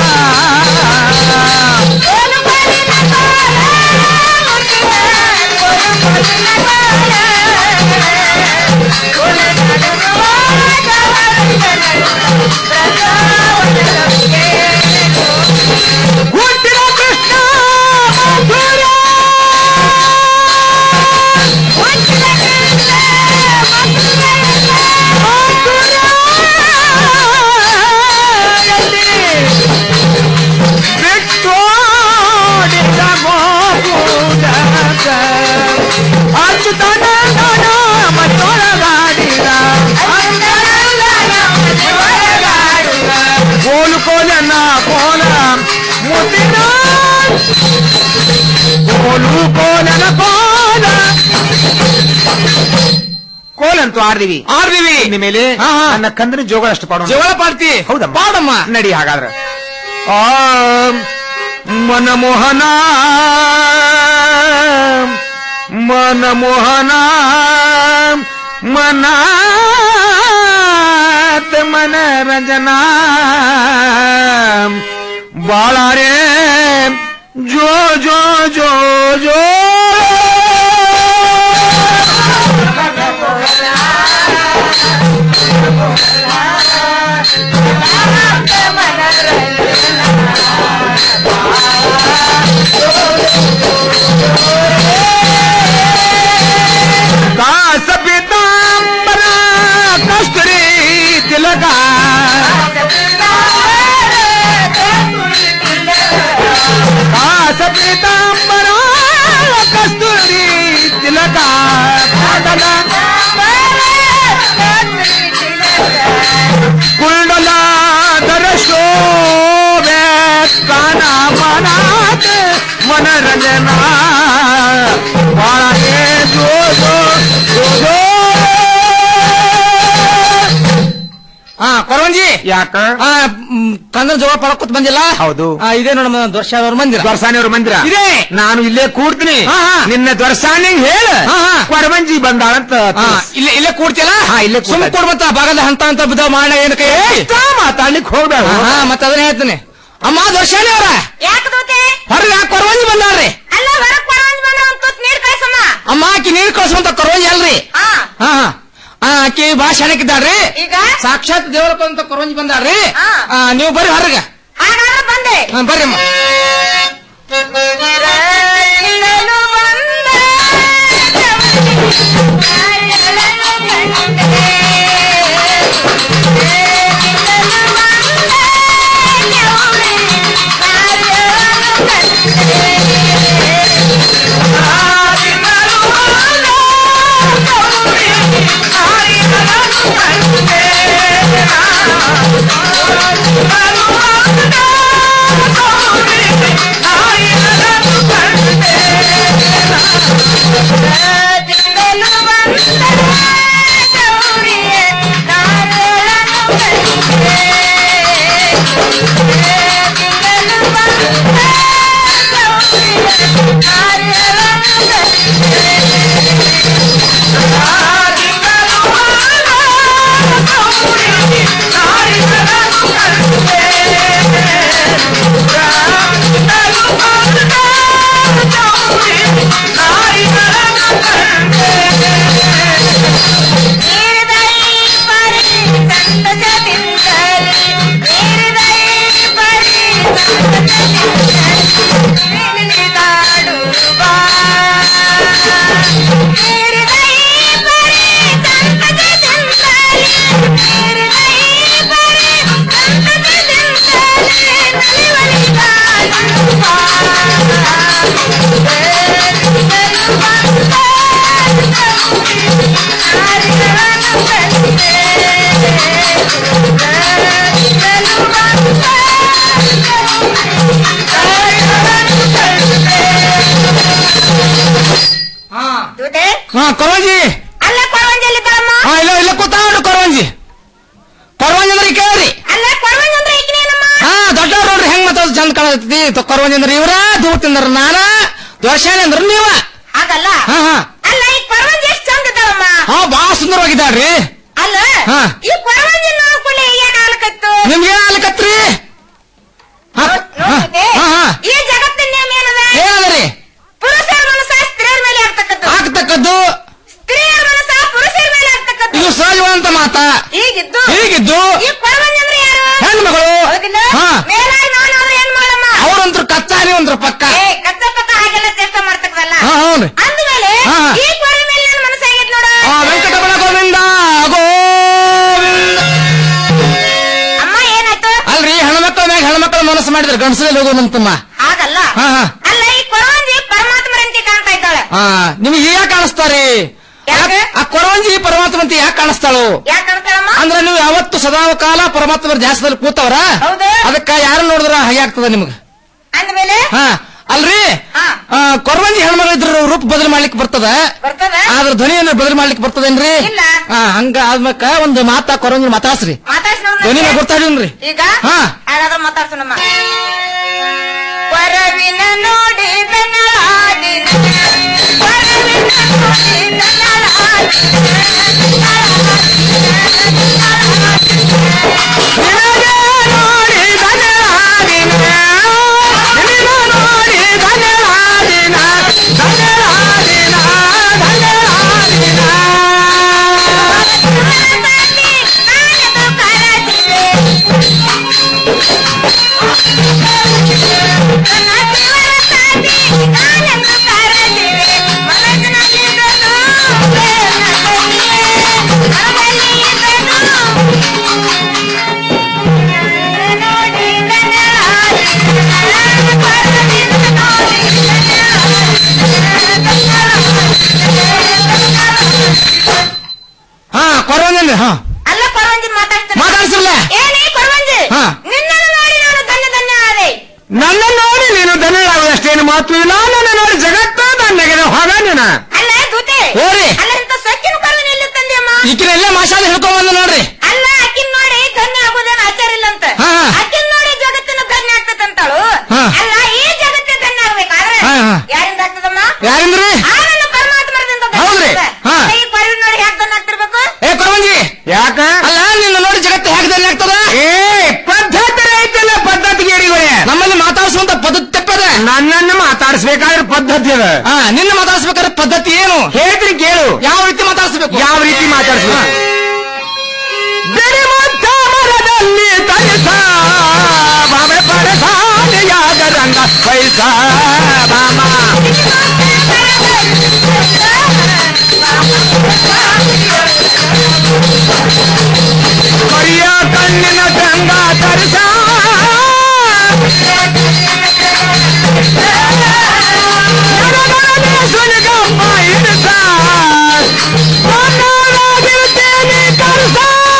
ಕೋಲನ ಕೋಲ ಮುತ್ತಿನ ಕೋಲು ಕೋಲನ ಕೋಲ ಕೋಲಂತೂ ಆರ್ದಿವಿ ಆರ್ದಿವಿ ಮೇಲೆ ನನ್ನ ಕಂದನ ಜೋಗಳ ಅಷ್ಟು ಪಾಡೋಣ ಜೋಗಳ ಪಾಡ್ತಿ ಹೌದಾ ಪಾಡಮ್ಮ ನಡಿ ಹಾಗಾದ್ರೆ ಆ ಮನಮೋಹನ ಮನಮೋಹನ ಮನ ಮನರಂಜನಾ ಬಾಳಾರೆ ಜೋ ಜೋ ಜೋ ಜೋ ದಾಸ ಪೀತಾಂಬರ ಕಸ್ತೂರಿ ತಿಲಕ ದಾಸ ಪೀತಾಂಬರ ಕಸ್ತೂರಿ ತಿಲಕ ಪಾದಲ ಕುಂಡಲಾಧರ ಶೋಭೆ ಕಾನ ಮನಾತ್ ಮನರಂಜನಾ ಬಾಳಗೆ ಜೋ ಜೋ ಜೋ ಜೋ ಹಾ ಕೊರವಂಜಿ ಯಾಕ ಕಂದನ ಜೋಗ ಪಳಕೂತ್ ಬಂದಿಲ್ಲ ಹೌದು ಇದೇ ನೋಡ ದೊರ್ಶಾನವ್ರ ಮಂದಿರ ದೊರ್ಸಾನಿಯವ್ರ ಮಂದಿರ ಇದೆ ನಾನು ಇಲ್ಲೇ ಕೂಡ್ತೀನಿ ನಿನ್ನ ದೊರ್ಸಾನಿ ಹೇಳ ಕೊರವಂಜಿ ಬಂದಾಳಂತ ಇಲ್ಲೇ ಇಲ್ಲೇ ಕೂಡ್ತಿಯಲ್ಲ ಇಲ್ಲೇ ಸುಮ್ ಕೊಡ್ಬತ್ತ ಭಾಗದ ಹಂತ ಅಂತ ಬಿದ್ದ ಮಾಡ ಏನಕ್ಕೆ ಮಾತಾಡ್ಲಿಕ್ಕೆ ಹೋಗ್ಬೇಡ ಹಾ ಮತ್ತ ಅದನ್ನ ಹೇಳ್ತೀನಿ ಅಮ್ಮ ದೊರ್ಶಾನಿ ಅವರ ಹೊರಗೆ ಕೊರವಂಜಿ ಬಂದಾರ್ರಿ ಅಮ್ಮ ಆಕಿ ನೀರ್ ಕಳ್ಸುವಂತ ಕೊರವಂಜಿ ಅಲ್ರಿ ಹಾ ಹಾ ಆಕಿ ಭಾಳ ಶಾಣಕ್ಕಿದ್ದಾಳ್ರಿ ಈಗ ಸಾಕ್ಷಾತ್ ದೇವರಪ್ಪ ಅಂತ ಕೊರವಂಜಿ ಬಂದಾಳ್ರಿ ಆ, ನೀವು ಬರ್ರಿ ಹೊರಗೆ ಬಂದೆ ಹಾ, ಬರ್ರಿ ಅಮ್ಮ ಹಾ ಕೊರವಂಜಿ ಅಲ್ಲ ಕೊರವಂಜಿ ಎಲ್ಲಿದ್ದಾಳಮ್ಮ ಹಾ ಇಲ್ಲ ಇಲ್ಲ ಕೂತಾಳು ಕೊರವಂಜಿ ಕೊರವಂಜಿ ಅಂದ್ರೆ ಕೇಳ್ರಿ ಅಲ್ಲ ಕೊರವಂಜಿ ಅಂದ್ರೆ ಈಗಿನೇನಮ್ಮ ಹಾ ದೊಡ್ಡವ್ರು ನೋಡ್ರಿ ಹೆಂಗ್ ಮಾತಾಡೋದು ಚಂದ ಕಾಣತೈತಿ ಕೊರವಂಜಿ ಅಂದ್ರೆ ಇವ್ರ ದೂತಿಂದ್ರ ನಾನ ದೋಷಾಣಿ ಅಂದ್ರ ನೀವ ಹಾಗಲ್ಲ ಹಾ ಹಾ ಅಲ್ಲ ಈ ಕೊರವಂಜಿ ಎಷ್ಟು ಚಂದ ಇದ್ದಾಳಮ್ಮ ಹಾ ಬಾಳ ಸುಂದರವಾಗಿದ್ದಾಳ್ರಿ ಅಲ್ಲ ಹಾ. ಈ ಕೊರವಂಜಿ ನೋಡ್ಕೊಳ್ಳಿ ಏನ್ ಆಲಕತ್ತು ನಿಮ್ಗೆ ಆಲಕತ್ರಿ ಹಾ, ಹಾ, ಹಾ, ಹಾ. ಈ ಜಗತ್ತಿನ ನೇಮ ಏನದ ಏನದ್ರಿ ಪುರುಷರ ಮನಸ್ಸ ಸ್ತ್ರೀಯರ ಮೇಲೆ ಆಗ್ತಕ್ಕದ್ದು ಆಗ್ತಕ್ಕದ್ದು ಸ್ತ್ರೀಯರ ಮನಸ್ಸ ಪುರುಷರ ಮೇಲೆ ಆಗ್ತಕ್ಕದ್ದು ಇದು ಸಹಜವಾದಂತ ಮಾತ ಹೀಗಿದ್ದು ಹೀಗಿದ್ದು ಈ ಕೊರವಂಜಿ ಅಂದ್ರೆ ಯಾರು ಹೆಣ್ಮಗಳು ಹೌದಿಲ್ಲ ಹಾ. ಮೇಲಾಗಿ ನಾನು ಅವ್ರ ಹೆಣ್ಮಗಳಮ್ಮ ಅವ್ರಂತ್ರ ಕಚ್ಚಾರಿ ಒಂದ್ರ ಪಕ್ಕ ಏ ಕಚ್ಚ ಪಕ್ಕ ಹಾಗೆಲ್ಲ ಚೇಷ್ಟೆ ಮಾಡ್ತಕ್ಕದಲ್ಲ ಹಾ ಹೌದ್ರಿ ಅಂದ್ಮೇಲೆ ಹಾ. ಈ ಕೊರಿ ಮೇಲೆ ನನ್ನ ಮನಸ್ಸಾಗೈತ್ ನೋಡ ಆ ವೆಂಕಟರಮಣ ಗೋವಿಂದ ಗೋವಿಂದ ಅಮ್ಮ ಏನಾಯ್ತು ಅಲ್ರಿ ಹೆಣ್ಮಕ್ಳ ಮ್ಯಾಗ ಹೆಣ್ಮಕ್ಳ ಮನಸ್ಸು ಮಾಡಿದ್ರೆ ಗಂಡಸಲ್ಲಿ ಹೋಗೋಣಂತಮ್ಮ ಹಾಗಲ್ಲ ಹಾ ಹಾ ಅಲ್ಲ ಈ ಕೊರವಂಜಿ ಪರಮಾತ್ಮರಂತೆ ಕಾಣ್ತಾ ಇದ್ದಾಳೆ ಹಾ ನಿಮ್ಗೆ ಈಗ ಕಾಣಿಸ್ತಾರಿ ಆ ಕೊರವಂಜಿ ಪರಮಾತ್ಮ ಅಂತ ಯಾಕೆ ಕಾಣಿಸ್ತಾಳು ಯಾಕೆ ಕಾಣ್ತಾಳಮ್ಮ ಅಂದ್ರೆ ನೀವು ಯಾವತ್ತು ಸದಾವ ಕಾಲ ಪರಮಾತ್ಮರ ಧ್ಯಾಸದಲ್ಲಿ ಕೂತವ್ರ ಅದಕ್ಕ ಯಾರು ನೋಡಿದ್ರ ಹಾಗೆ ಆಗ್ತದ ನಿಮ್ಗೆ ಅಂದ್ಮೇಲೆ ಹಾ ಅಲ್ರಿ ಆ, ಕೊರವಂಜಿ ಹೆಣ್ಮಗಳು ಇದ್ರ ರೂಪ ಬದಲು ಮಾಡ್ಲಿಕ್ಕೆ ಬರ್ತದ ಬರ್ತದ ಆದ್ರ ಧ್ವನಿಯನ್ನ ಬದಲು ಮಾಡ್ಲಿಕ್ಕೆ ಬರ್ತದೇನ್ರಿ ಇಲ್ಲ. ಹಾ ಹಂಗ ಆದ್ಮಕ್ಕ ಒಂದು ಮಾತಾ ಕೊರವಂಜಿ ಮಾತಾಡ್ಸ್ರಿ ಮಾತಾಡ್ಸಿ ನೋಡು ಧ್ವನಿನ ನನಗೆ. ಗೊತ್ತಾಗಿಲ್ರಿ ಈಗ ಹಾ. ಹಾಗಾದ್ರೆ ಮಾತಾಡ್ಸೋಣಮ್ಮ ವರವಿನ ನೋಡಿ ಬೆನ್ನಲಾಡಿನ ವರವಿನ ನೋಡಿ ಹಾ ಕೊರವಂಜಿ ಹಾ ಅಲ್ಲ ಕೊರವಂಜಿ ಮಾತಾಡ್ತಾನೆ ಮಾತಾಡ್ಸಲ್ಲ ಏನೇ ಕೊರವಂಜಿ ಹಾ. ನಿನ್ನನ್ನು ನೋಡಿ ನಾನು ಧನ್ಯ ಧನ್ಯ ಆದೆ ನನ್ನ ನೋಡಿ ನೀನು ಧನ್ಯರಾಗುವುದಷ್ಟೇನು ಮಾತು ಇಲ್ಲ ನನ್ನ ನೋಡಿ ಜಗತ್ತು ನನಗೆ ಹೊಗ ನೀನ ಅಲ್ಲ ದೂತೆ ಓರಿ. ಅಲ್ಲ ಇಂತ ಸೊಕ್ಕಿನ ಕೊರವನ ಎಲ್ಲಿ ತಂದೆಯಮ್ಮ ಈಕಿನೆಲ್ಲ ಮಾಷಾದ ಹಿಡ್ಕೊಂಡ್ ಬಂದ ನೋಡ್ರಿ ಅಲ್ಲ ಅಕ್ಕಿನ ನೋಡಿ ಧನ್ಯ ಆಗೋದೇನು ಆಚಾರ ಇಲ್ಲ ಅಂತ ಹಾ, ಹಾ. ಅಕ್ಕಿನ ನೋಡಿ ಜಗತ್ತಿನ ಧನ್ಯ ಆಗ್ತದಂತಾಳು ಹಾ. ಅಲ್ಲ ಈ ಜಗತ್ತಿನ ಧನ್ಯ ಆಗ್ಬೇಕಾದ್ರೆ ಹಾ, ಹಾ. ಯಾರಿಂದ ಆಗ್ತದಮ್ಮ ಯಾರಿಂದ್ರಿ ಆನಂದ ಪರಮಾತ್ಮರದಿಂದ ಧನ್ಯ ಹೌದ್ರಿ? ಆಗ್ತದೆ. ಹಾ. ಈ ಕೊರವಿನ ನೋಡಿ ಯಾಕೆ ಧನ್ಯ ಆಗ್ತಿರ್ಬೇಕು ಏ ಕೊರವಂಜಿ ಯಾಕ ಅಲ್ಲ ನಿನ್ನ ನೋಡಿ ಜಗತ್ತು ಹೇಗೆ ಧನ್ಯ ಆಗ್ತದ ಏ ಪದ್ಧತಿ ಐತಲ್ಲ ಪದ್ಧತಿಗೆ ನಮ್ಮಲ್ಲಿ ಮಾತಾಡಿಸುವಂತ ಪದ್ಧತಿ ತಪ್ಪದ ನನ್ನನ್ನು ಮಾತಾಡಿಸ್ಬೇಕಾದ್ರೆ ಪದ್ಧತಿ ಅದ ಹಾ ನಿನ್ನ ಮಾತಾಡಿಸ್ಬೇಕಾದ್ರೆ ಪದ್ಧತಿ ಏನು ಹೇಳ್ತೀನಿ ಕೇಳು ಯಾವ ರೀತಿ ಮಾತಾಡಿಸ್ಬೇಕು ಯಾವ ರೀತಿ ಮಾತಾಡಿಸ್ಬೇಕು ಬಿಡಿಮುತ್ತ ಮರದಲ್ಲಿ ತರಿಸ ಬಾಬೆ ಪರಸಾನೆಯಾದ ರಂಗ ಪೈಸ ಬಾಮ ಕರಿಯ ಕಣ್ಣಿನ ಗಂಗ ತರಿಸ ಎಡಗಡೆ ಸುಲಿಗಮ್ಮ ಇರಿಸ ಬಂಗಾರಾಗಿರ್ತೇನೆ ಕಲ್ಸ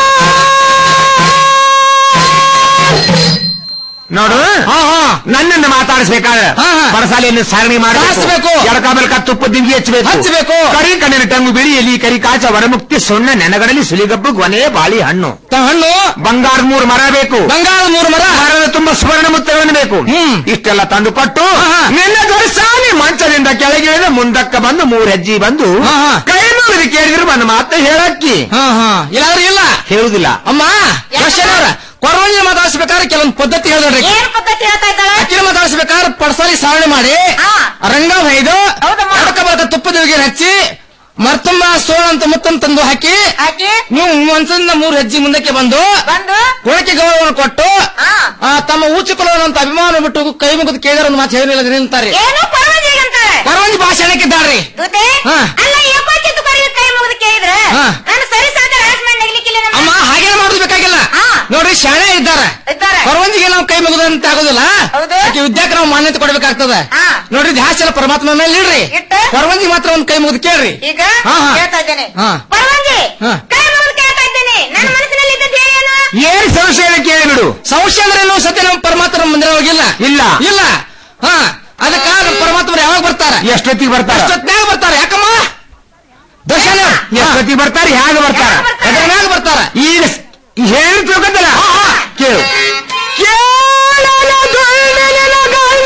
ನೋಡು ನನ್ನನ್ನು ಮಾತಾಡಿಸ್ಬೇಕಾದ್ರೆ ಪರಸಾಲೆಯನ್ನು ಸಾರಣಿ ಸಾರಿಸ್ಬೇಕು. ಮಾಡಬೇಕು ಎಡಕ ಬೆಳಕ ತುಪ್ಪ ದಿಂಗಿ ಹಚ್ಚಬೇಕು ಹಚ್ಚಬೇಕು. ಕರಿ ಕಣ್ಣಿನ ಟಂಗು ಬಿಳಿ ಎಲಿ ಕರಿ ಕಾಚ ವರಮುಕ್ತಿ ಸೊಣ್ಣ ನೆನಗಡಲಿ ಸುಲಿಗಬ್ಬು ಗೊನೆ ಬಾಳಿ ಹಣ್ಣು ಹಣ್ಣು ಬಂಗಾರ ಮೂರು ಮರ ಬೇಕು ಬಂಗಾರದ ಮೂರು ಮರ ಮರದ ತುಂಬಾ ಸುವರ್ಣ ಮುತ್ತವನ್ನು ಬೇಕು ಇಷ್ಟೆಲ್ಲ ತಂದು ಕೊಟ್ಟು ನಿನ್ನ ದೊರಸಾನಿ ಮಂಚದಿಂದ ಕೆಳಗಿಳಿದ ಮುಂದಕ್ಕ ಬಂದು ಮೂರ್ ಹೆಜ್ಜೆ ಬಂದು ಕೈ ಮುಗಿದು ಕೇಳಿದ್ರು ನನ್ನ ಮಾತ ಹೇಳಕ್ಕಿ ಹಾ ಹಾ ಇಲ್ಲಾದ್ರೆ ಇಲ್ಲ ಹೇಳುದಿಲ್ಲ ಅಮ್ಮ ಕ್ವಶನ್ ಕೊರವಂಜಿ ಮಾತಾಡಿಸ್ಬೇಕಾದ್ರೆ ಕೆಲವೊಂದು ಪದ್ಧತಿ ಹೇಳಿದ್ರಿ ಏನ್ ಪದ್ಧತಿ ಹೇಳ್ತಾ ಇದ್ದಾಳೆ ಅಕ್ಕಿನ ಮಾತಾಡಿಸ್ಬೇಕಾದ್ರೆ ಪಡಸಾಲಿ ಸಾವಣೆ ಮಾಡಿ ರಂಗ ಹೊಯ್ದು ಎಡಕ ಬಲಕ ತುಪ್ಪದ ಹಚ್ಚಿ ಮರ್ತುಂಬ ಸೋಳ ಅಂತ ಮುತ್ತನ್ ತಂದು ಹಾಕಿ ಹಾಕಿ ನೀವು ಮಂಚದಿಂದ ಮೂರು ಹೆಜ್ಜೆ ಮುಂದಕ್ಕೆ ಬಂದು ಬಂದು ಕೋಳಿಕೆ ಗೌರವವನ್ನು ಕೊಟ್ಟು ಆ, ತಮ್ಮ ಊಚಿಕೊಳ್ಳುವಂತ ಅಭಿಮಾನ ಬಿಟ್ಟು ಕೈ ಮುಗಿದು ಕೇಳಿದ್ರೆ ಒಂದು ಮಾತು ಹೇಳಿಲ್ಲ ನಿಲ್ತಾರೆ ಏನು ಕೊರವಂಜಿ ಅಂತಾರೆ ಕೊರವಂಜಿ ಭಾಷಣಕ್ಕಿದ್ದಾರ್ರಿ ದೂತೆ ಹಾ. ಅಲ್ಲ ಏಕೋಚಿತ್ತು ಕೊರವಿ ಕೈ ಮುಗಿದು ಕೇಳಿದ್ರೆ ಹಾ. ನಾನು ಸರಿ ಸಾಕ ರಾಜಮಾನ್ ನೆಗ್ಲಿಕ್ಕಿಲ್ಲ ನಮ್ಮ ಅಮ್ಮ ಹಾಗೇನೆ ಮಾಡೋದು ಬೇಕಾಗಿಲ್ಲ ನೋಡ್ರಿ ಶಾಣೆ ಇದ್ದಾರೆ ಇದ್ದಾರೆ ಕೊರವಂಜಿಗೆ ನಾವು ಕೈ ಮುಗಿದಂತ ಆಗೋದಿಲ್ಲ ಹೌದು. ಆಕೆ ವಿದ್ಯಾಕ್ಕೆ ನಾವು ಮಾನ್ಯತೆ ಕೊಡ್ಬೇಕಾಗ್ತದ ನೋಡ್ರಿ ಧ್ಯಾಸ ಎಲ್ಲ ಪರಮಾತ್ಮ ಮೇಲೆ ಇಡ್ರಿ ಇಟ್ಟು? ಕೊರವಂಜಿ ಮಾತ್ರ ಒಂದ್ ಕೈ ಮುಗಿದು ಕೇಳ್ರಿ ಈಗ ಹಾ, ಹಾ. ಕೇಳ್ತಾ ಇದ್ದೇನೆ ಹಾ. ಪರವಂಜಿ ಹಾ. ಕೈ ಮುಗಿದು ಕೇಳ್ತಾ ಇದ್ದೇನೆ ನನ್ನ ಮನಸ್ಸಿನಲ್ಲಿ ಇದ್ದದ್ದು ಏನು ಏನ್ ಸಂಶಯ ಕೇಳಿಬಿಡು ಸಂಶಯ ಅಂದ್ರೆ ಏನು ಸತ್ಯ ನಮ್ಮ ಪರಮಾತ್ಮ ಮಂದಿರ ಹೋಗಿಲ್ಲ ಇಲ್ಲ ಇಲ್ಲ ಹಾ ಅದಕ್ಕ ನಮ್ಮ ಪರಮಾತ್ಮರು ಯಾವಾಗ ಬರ್ತಾರ ಎಷ್ಟೊತ್ತಿಗೆ ಬರ್ತಾರ ಎಷ್ಟೊತ್ನಾಗ ಬರ್ತಾರ ಯಾಕಮ್ಮ ದರ್ಶನ ಎಷ್ಟೊತ್ತಿಗೆ ಬರ್ತಾರೆ ಹೇಗೆ ಬರ್ತಾರ ಎದ್ರನ್ಯಾಗ ಬರ್ತಾರ ಈಗ ಹೇಳಿ ತಿಳ್ಕೊತಲ್ಲ ಕೇಳು ಕೇಳಲ ಗಂಡನ ಗಂಡ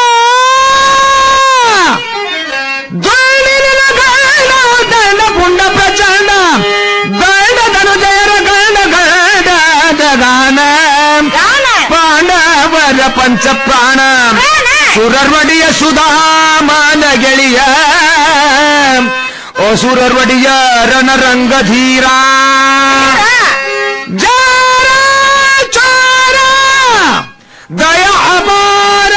ಗಂಡನ ಗಂಡ ದಂಡ ಪುಂಡ ಪ್ರಚಂಡ ಗಂಡ ಧನು ಜಯರ ಗಂಡ ಗಂಡ ಗಾನ ಪಾಂಡವರ ಪಂಚ ಪ್ರಾಣ ಸುರರ್ವಡಿಯ ಸುಧಾಮನ ಗೆಳೆಯ ಓ ಸುರರ್ವಡಿಯ ರಣರಂಗಧೀರ ಜಾರ ಚಾರ ದಯ ಅಪಾರ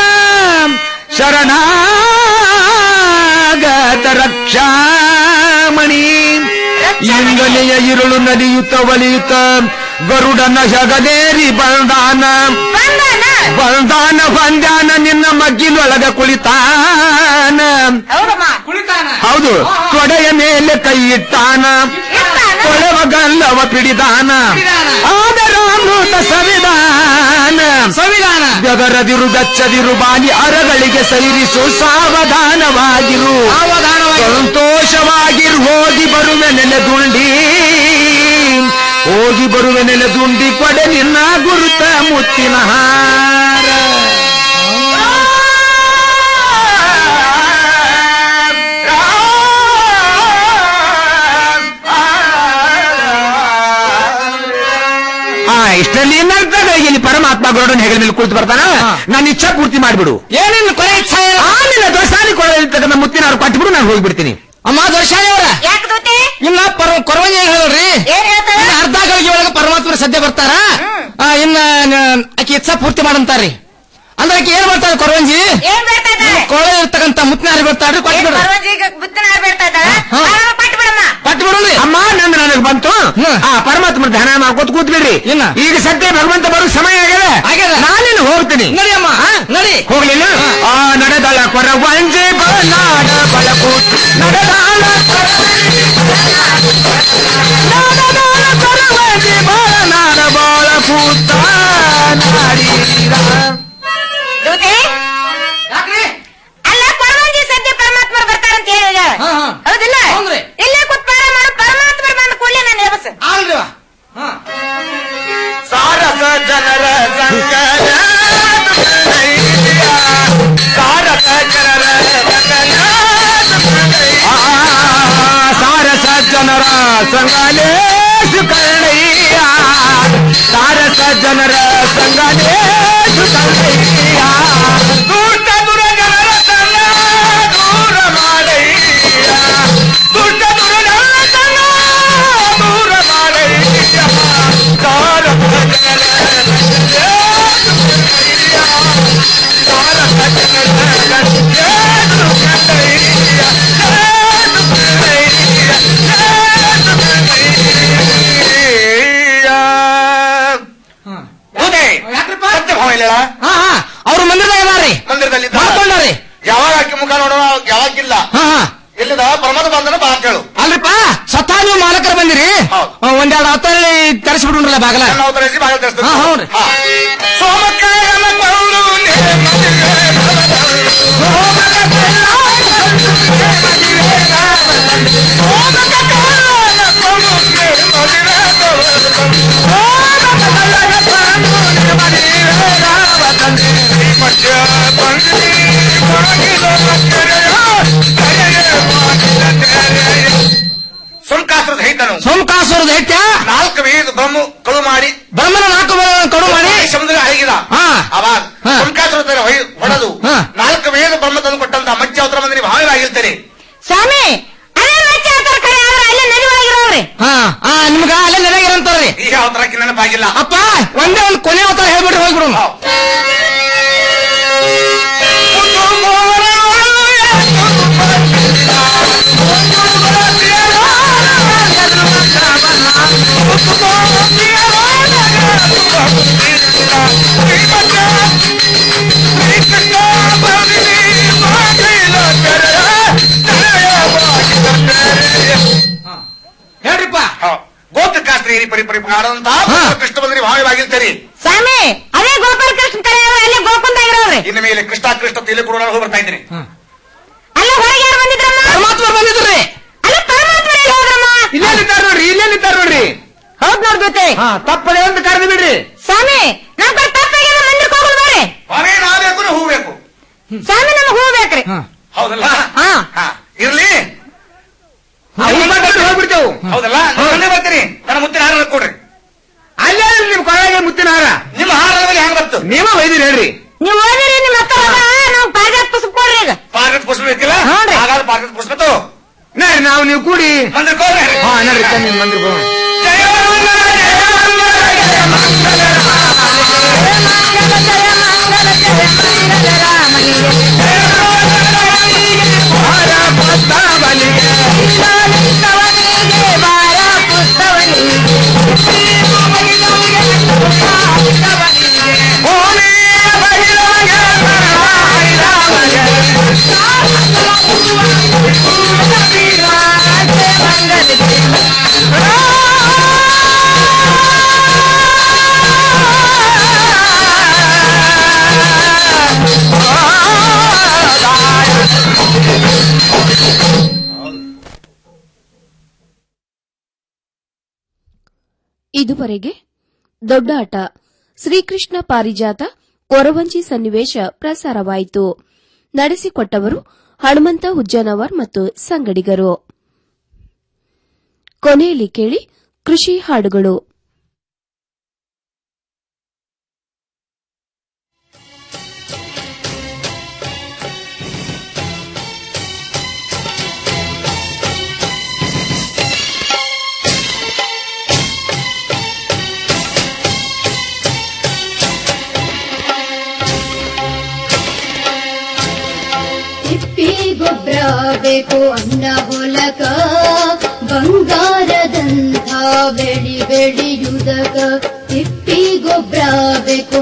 ಶರಣಾಗತ ರಕ್ಷಾಮಣಿ ಇಂಗನೆಯ ಇರುಳು ನಲಿಯುತ್ತ ಒಲಿಯುತ್ತ ಗರುಡನ ಜಗದೇರಿ ಬಂದಾನ ಬಂದಾನ ಬಂದಾನ ನಿನ್ನ ಮಗ್ಗಿಲೊಳಗ ಕುಳಿತಾನ ಹೌದಮ್ಮ ಹೌದು ಹೌದು ತೊಡೆಯ ಮೇಲೆ ಕೈ ಇಟ್ಟಾನ ಕೊಳೆವ ಗಲ್ಲವ ಪಿಡಿದಾನ ಆದರ ಅಮೃತ ಸಂವಿಧಾನ ಸಂವಿಧಾನ ಬೆದರದಿರು ಗಚ್ಚದಿರು ಬಾಲಿ ಅರಗಳಿಗೆ ಸೈರಿಸು ಸಾವಧಾನವಾಗಿರು ಸಂತೋಷವಾಗಿರು ಹೋಗಿ ಬರುವೆ ನೆನೆದುಂಡಿ ಹೋಗಿ ಬರುವೆ ನೆನೆದುಂಡಿ ಕೊಡೆ ನಿನ್ನ ಗುರುತ ಮುತ್ತಿನ ಹಾರ ಆ ಇಷ್ಟರಲ್ಲಿ ಏನಾಗ್ತದೆ ಇಲ್ಲಿ ಪರಮಾತ್ಮ ಗರುಡನ ಹೆಗಲ ಮೇಲೆ ಕುಳಿತು ಬರ್ತಾನ ನನ್ನ ಇಚ್ಛಾ ಪೂರ್ತಿ ಮಾಡಿಬಿಡು ಏನೇನು ಕೊನೆ ಇಚ್ಛೆ ಆಮೇಲೆ ದೋಸಾಲಿ ಕೊಡಲಿರ್ತಕ್ಕಂಥ ಮುತ್ತಿನ ಅವ್ರು ಕೊಟ್ಬಿಡು ನಾನು ಹೋಗ್ಬಿಡ್ತೀನಿ ಅಮ್ಮ ದರ್ಶಾನಿ ಅವರ ಯಾಕೆ ದೂತೆ ಇಲ್ಲ ಪರ ಕೊರವಂಜಿ ಏನ್ ಹೇಳ್ರಿ ಏನ್ ಹೇಳ್ತಾರ ಇನ್ನ ಅರ್ಧ ಗಳಿಗೆ ಒಳಗೆ ಪರಮಾತ್ಮನ ಸದ್ಯ ಬರ್ತಾರ ಆ, ಇನ್ನ ನ- ಆಕೆ ಇಚ್ಛಾ ಪೂರ್ತಿ ಮಾಡಂತಾರ್ರಿ ಅಂದ್ರೆ ಆಕೆ ಏನ್ ಮಾಡ್ತಾರೆ ಕೊರವಂಜಿ ಏನ್ ಬೇಡ್ತಾ ಇದ್ದಾರೆ ಕೊಳೆ ಇರ್ತಕ್ಕಂಥ ಮುತ್ತಿನಾರಿ ಬರ್ತಾರ್ರಿ ಕೊಟ್ಬಿಡ್ರಿ ಪರ್ವಜಿಗೆ ಬುದ್ಧನ ಬೇಡ್ತಾ ಇದ್ದಾಳ ಹಾ. ಪಟ್ಟು ಬಿಡಮ್ಮ ಕೊಟ್ಬಿಡ್ರಿ ಅಮ್ಮ ನಂದು ನನಗೆ ಬಂತು ಆ ಪರಮಾತ್ಮ ಧ್ಯಾನ ಮಾಡ್ಕೋತ ಕೂತ್ಬಿಡ್ರಿ ಇನ್ನ? ಈಗ ಸದ್ಯ ಭಗವಂತ ಬರೋ ಸಮಯ ಆಗ್ಯದ ಆಗ್ಯದ. ನಾನೇನು ಹೋಗ್ತೀನಿ ನಡಿ ಅಮ್ಮ ನಡಿ ಹೋಗ್ಲಿಲ್ಲ ಆ ನಡೆದಳ ಕೊರವಂಜಿ ಬನಾಡ ಬಲಕೂಟ್ ನಡೆದಾಳ ಕೊರವಂಜಿ ಬಲನಾಡ ಬಾಳಕೂತ ನಾಡೀರ ದೂತೆ ಅಲ್ಲ ಪರವಂಜಿ ಸದ್ಯ ಪರಮಾತ್ಮರು ಬರ್ತಾರಂತ ಹೇಳಿ ಹಾ, ಹಾ. ಹೌದಿಲ್ಲ ಹೌದ್ರಿ. ಇಲ್ಲೇ ಕೂತ್ಪಾರ ಮಾಡು ಪರಮಾತ್ಮರು ಬಂದ ಕೂಡಲೇ ನಾನು ಎಬಸ್ ಆಗ್ಲಿವ ಸಾರಸ ಜನರ ಸಂಗಯ ಸಾರಸ ಜನರ ಸಂಗಯ ಆ, ಸಾರಸ ಜನರ ಸಂಗಲೇ ಸುಕರ್ಣಯ್ಯ ಸಾರಸ ಜನರ ಸಂಗಲೇ ಸುಕರ್ಣಯ್ಯ ದುಷ್ಟ ದುರ ಜನರ ಸಂಗ ದೂರ ಮಾಡಯ್ಯ ದುಷ್ಟ ದುರ ಜನರ ಸಂಗ ದೂರ ಮಾಡಯ್ಯ ಸಾರಸ ಜನರ ಹಾ ಹಾ ಅವ್ರ ಮಂದಿರದಾಗ ಅದಾರ್ರಿ ಮಂದಿರದಲ್ಲಿ ಮಾಡ್ಕೊಂಡಾರಿ ಯಾವಾಗ ಆಕಿ ಮುಖ ನೋಡೋಣ ಯಾವಾಗಿಲ್ಲ ಹಾ ಹಾ ಎಲ್ಲಿದ ಪರಮಾತ್ಮ ಬಂದನ ಬಾ ಕೇಳು ಅಲ್ರಿಪ್ಪ ಸ್ವತಃ ನೀವು ಮಾಲಕರು ಬಂದಿರಿ ಹೌದು. ಆ, ಒಂದೆರಡು ಹತ್ತಲ್ಲಿ ತರಿಸ್ಬಿಡ್ರಲ್ಲ ಬಾಗಲ ನನ್ನ ಅವತರಿಸಿ ಬಾಗಿಲು ತೆರೆಸ್ತೀನಿ. ಹಾ, ಹೌದ್ರಿ. ಹಾ. ಸೋಮಕಾಯನ ಕೊಳ್ಳು ಸುಂಕಾಸುರದ ಹೈತನು ಸೋಮಕಾಸುರದ ದೈತ್ಯ ನಾಲ್ಕು ವೇದ ಬ್ರಹ್ಮ ಕಳು ಮಾಡಿ ಬ್ರಹ್ಮನ ನಾಲ್ಕು ಬಲಗಳನ್ನು ಕಡು ಮಾಡಿ ಸಮುದ್ರ ಅಡಗಿದ ಹಾ. ಅವಾಗ ಹಾ. ಸುಂಕಾಸುರ ಹೊಡೆದು ಹಾ. ನಾಲ್ಕು ವೇದ ಬ್ರಹ್ಮ ತಂದು ಕೊಟ್ಟಂತ ಮಜ್ಜ ಅವತರ ಮಂದಿರ ಭಾವವಾಗಿರ್ತಾರೆ ಸ್ವಾಮಿ ಅದೇ ಮಚ್ಚ ಆತರ ಕಡೆ ಆದ್ರೆ ಅಲ್ಲೇ ನದಿ ಒಳಗಿರೋವ್ರಿ ಹಾ ಆ ನಿಮ್ಗ ಅಲ್ಲೇ ನಡೆಗಿರಂತಾರ್ರಿ ಈ ಅವತಾರಕ್ಕೆ ನೆನಪಾಗಿಲ್ಲ ಅಪ್ಪ ಒಂದೇ ಒಂದು ಕೊನೆ ಅವತಾರ ಹೇಳ್ಬಿಡ್ರಿ ಹೋಗ್ಬಿಡು ಹೇಳ್ರಿಪ್ಪ ಗೋತ್ರಕಾಸ್ತ್ರಿ ಪರಿ ಪರಿ ಆಡಂತ ಹಾ. ಕೃಷ್ಣ ಬಂದ್ರಿ ಭಾವವಾಗಿರ್ತಾರೆ ಸ್ವಾಮಿ ಅದೇ ಗೋಪಾಲ ಕೃಷ್ಣ ಕಡೆ ಆದ್ರೆ ಅಲ್ಲೇ ಗೋಕುಂದಾಗಿರೋವ್ರಿ ಇನ್ನು ಮೇಲೆ ಕೃಷ್ಣ ಕೃಷ್ಣ ತಿಳಿ ಕೂಡ ಹೋಗಿ ಬರ್ತಾ ಇದ್ದೀನಿ ಅಲ್ಲ ಹೊರಗೆ ಯಾರು ಬಂದಿದ್ರಮ್ಮ ಪರಮಾತ್ಮ ಬಂದಿದ್ರಿ ಅಲ್ಲ ಪರಮಾತ್ಮ ಎಲ್ಲಿ ಹೋದ್ರಮ್ಮ ಇಲ್ಲೇನಿದ್ದಾರೆ ನೋಡ್ರಿ ಇಲ್ಲೇನಿದ್ದಾರೆ ನೋಡ್ರಿ ಹೌದ್ ನೋಡ್ದೂತೆ ಹಾ ತಪ್ಪದೆ ಅಂತ ಕರೆದು ಬಿಡ್ರಿ ಸ್ವಾಮಿ ನಮ್ ಕಡೆ ತಪ್ಪಾಗ್ಯದ ಮಂದಿರಕ್ಕೆ ಹೋಗುದು ಬರ್ರಿ ಅವೇ ನಾ ಬೇಕು ಹೂ ಬೇಕು ಸ್ವಾಮಿ ನಮ್ಗೆ ಹೂ ಬೇಕ್ರಿ ಹೌದಲ್ಲ ಹಾ. ಹಾ. ಇರ್ಲಿ ಹೋಗ್ಬಿಡ್ತೇವು ಹೌದಲ್ಲ ನೀವು ಮನೆ ಬರ್ತೀರಿ ನನ್ನ ಮುತ್ತಿನ ಹಾರ ಕೊಡ್ರಿ ಅಲ್ಲೇ ನಿಮ್ ಕೊಳಗೆ ಮುತ್ತಿನ ಹಾರ ನಿಮ್ಮ ಹಾರದ ಮೇಲೆ ಹೆಂಗ್ ಬರ್ತು ನೀವ ಒಯ್ದಿರಿ ಹೇಳ್ರಿ ನೀವು ಓದಿರಿ ನಿಮ್ಮ ಹತ್ರ ನಾವು ಪಾರ್ಗತ್ ಪುಸ್ತಕ ಕೊಡ್ರಿ ಈಗ ಪಾರ್ಗತ್ ಪುಷ್ಪ ಬೇಕಿಲ್ಲ ಹ್ಞೂನ್ರಿ. ಹಾಗಾದ್ರೆ ಪಾರ್ಗತ್ ಪುಷ್ಪ ತಗೋ ನೋಡ್ರಿ ನಾವು ನೀವು ಕೂಡಿ ಮಂದಿರಕ್ಕೆ ಹೋಗ್ರಿ ಹಾ ನೋಡ್ರಿ ತನ್ನಿ ಮಂದಿರ ಜಯ ಮಂಗಲ ಜಯ ಮಂಗಲ ಜಯ ಮಂಗಲ ಓ ಇದುವರೆಗೆ ದೊಡ್ಡಾಟ ಶ್ರೀಕೃಷ್ಣ ಪಾರಿಜಾತ ಕೊರವಂಜಿ ಸನ್ನಿವೇಶ ಪ್ರಸಾರವಾಯಿತು ನಡೆಸಿಕೊಟ್ಟವರು ಹನುಮಂತ ಹುಜ್ಜನವರ್ ಮತ್ತು ಸಂಗಡಿಗರು ಕೊನೆಯಲ್ಲಿ ಕೇಳಿ ಕೃಷಿ ಹಾಡುಗಳು ತಿಪ್ಪಿ ಗೊಬ್ಬರ ಬೇಕು ಅನ್ನ ಹೊಲಕ ಬಂಗಾರದಂಥ ಬೆಳಿ ಬೆಳೆಯುವುದಕ ತಿಪ್ಪಿ ಗೊಬ್ಬರ ಬೇಕು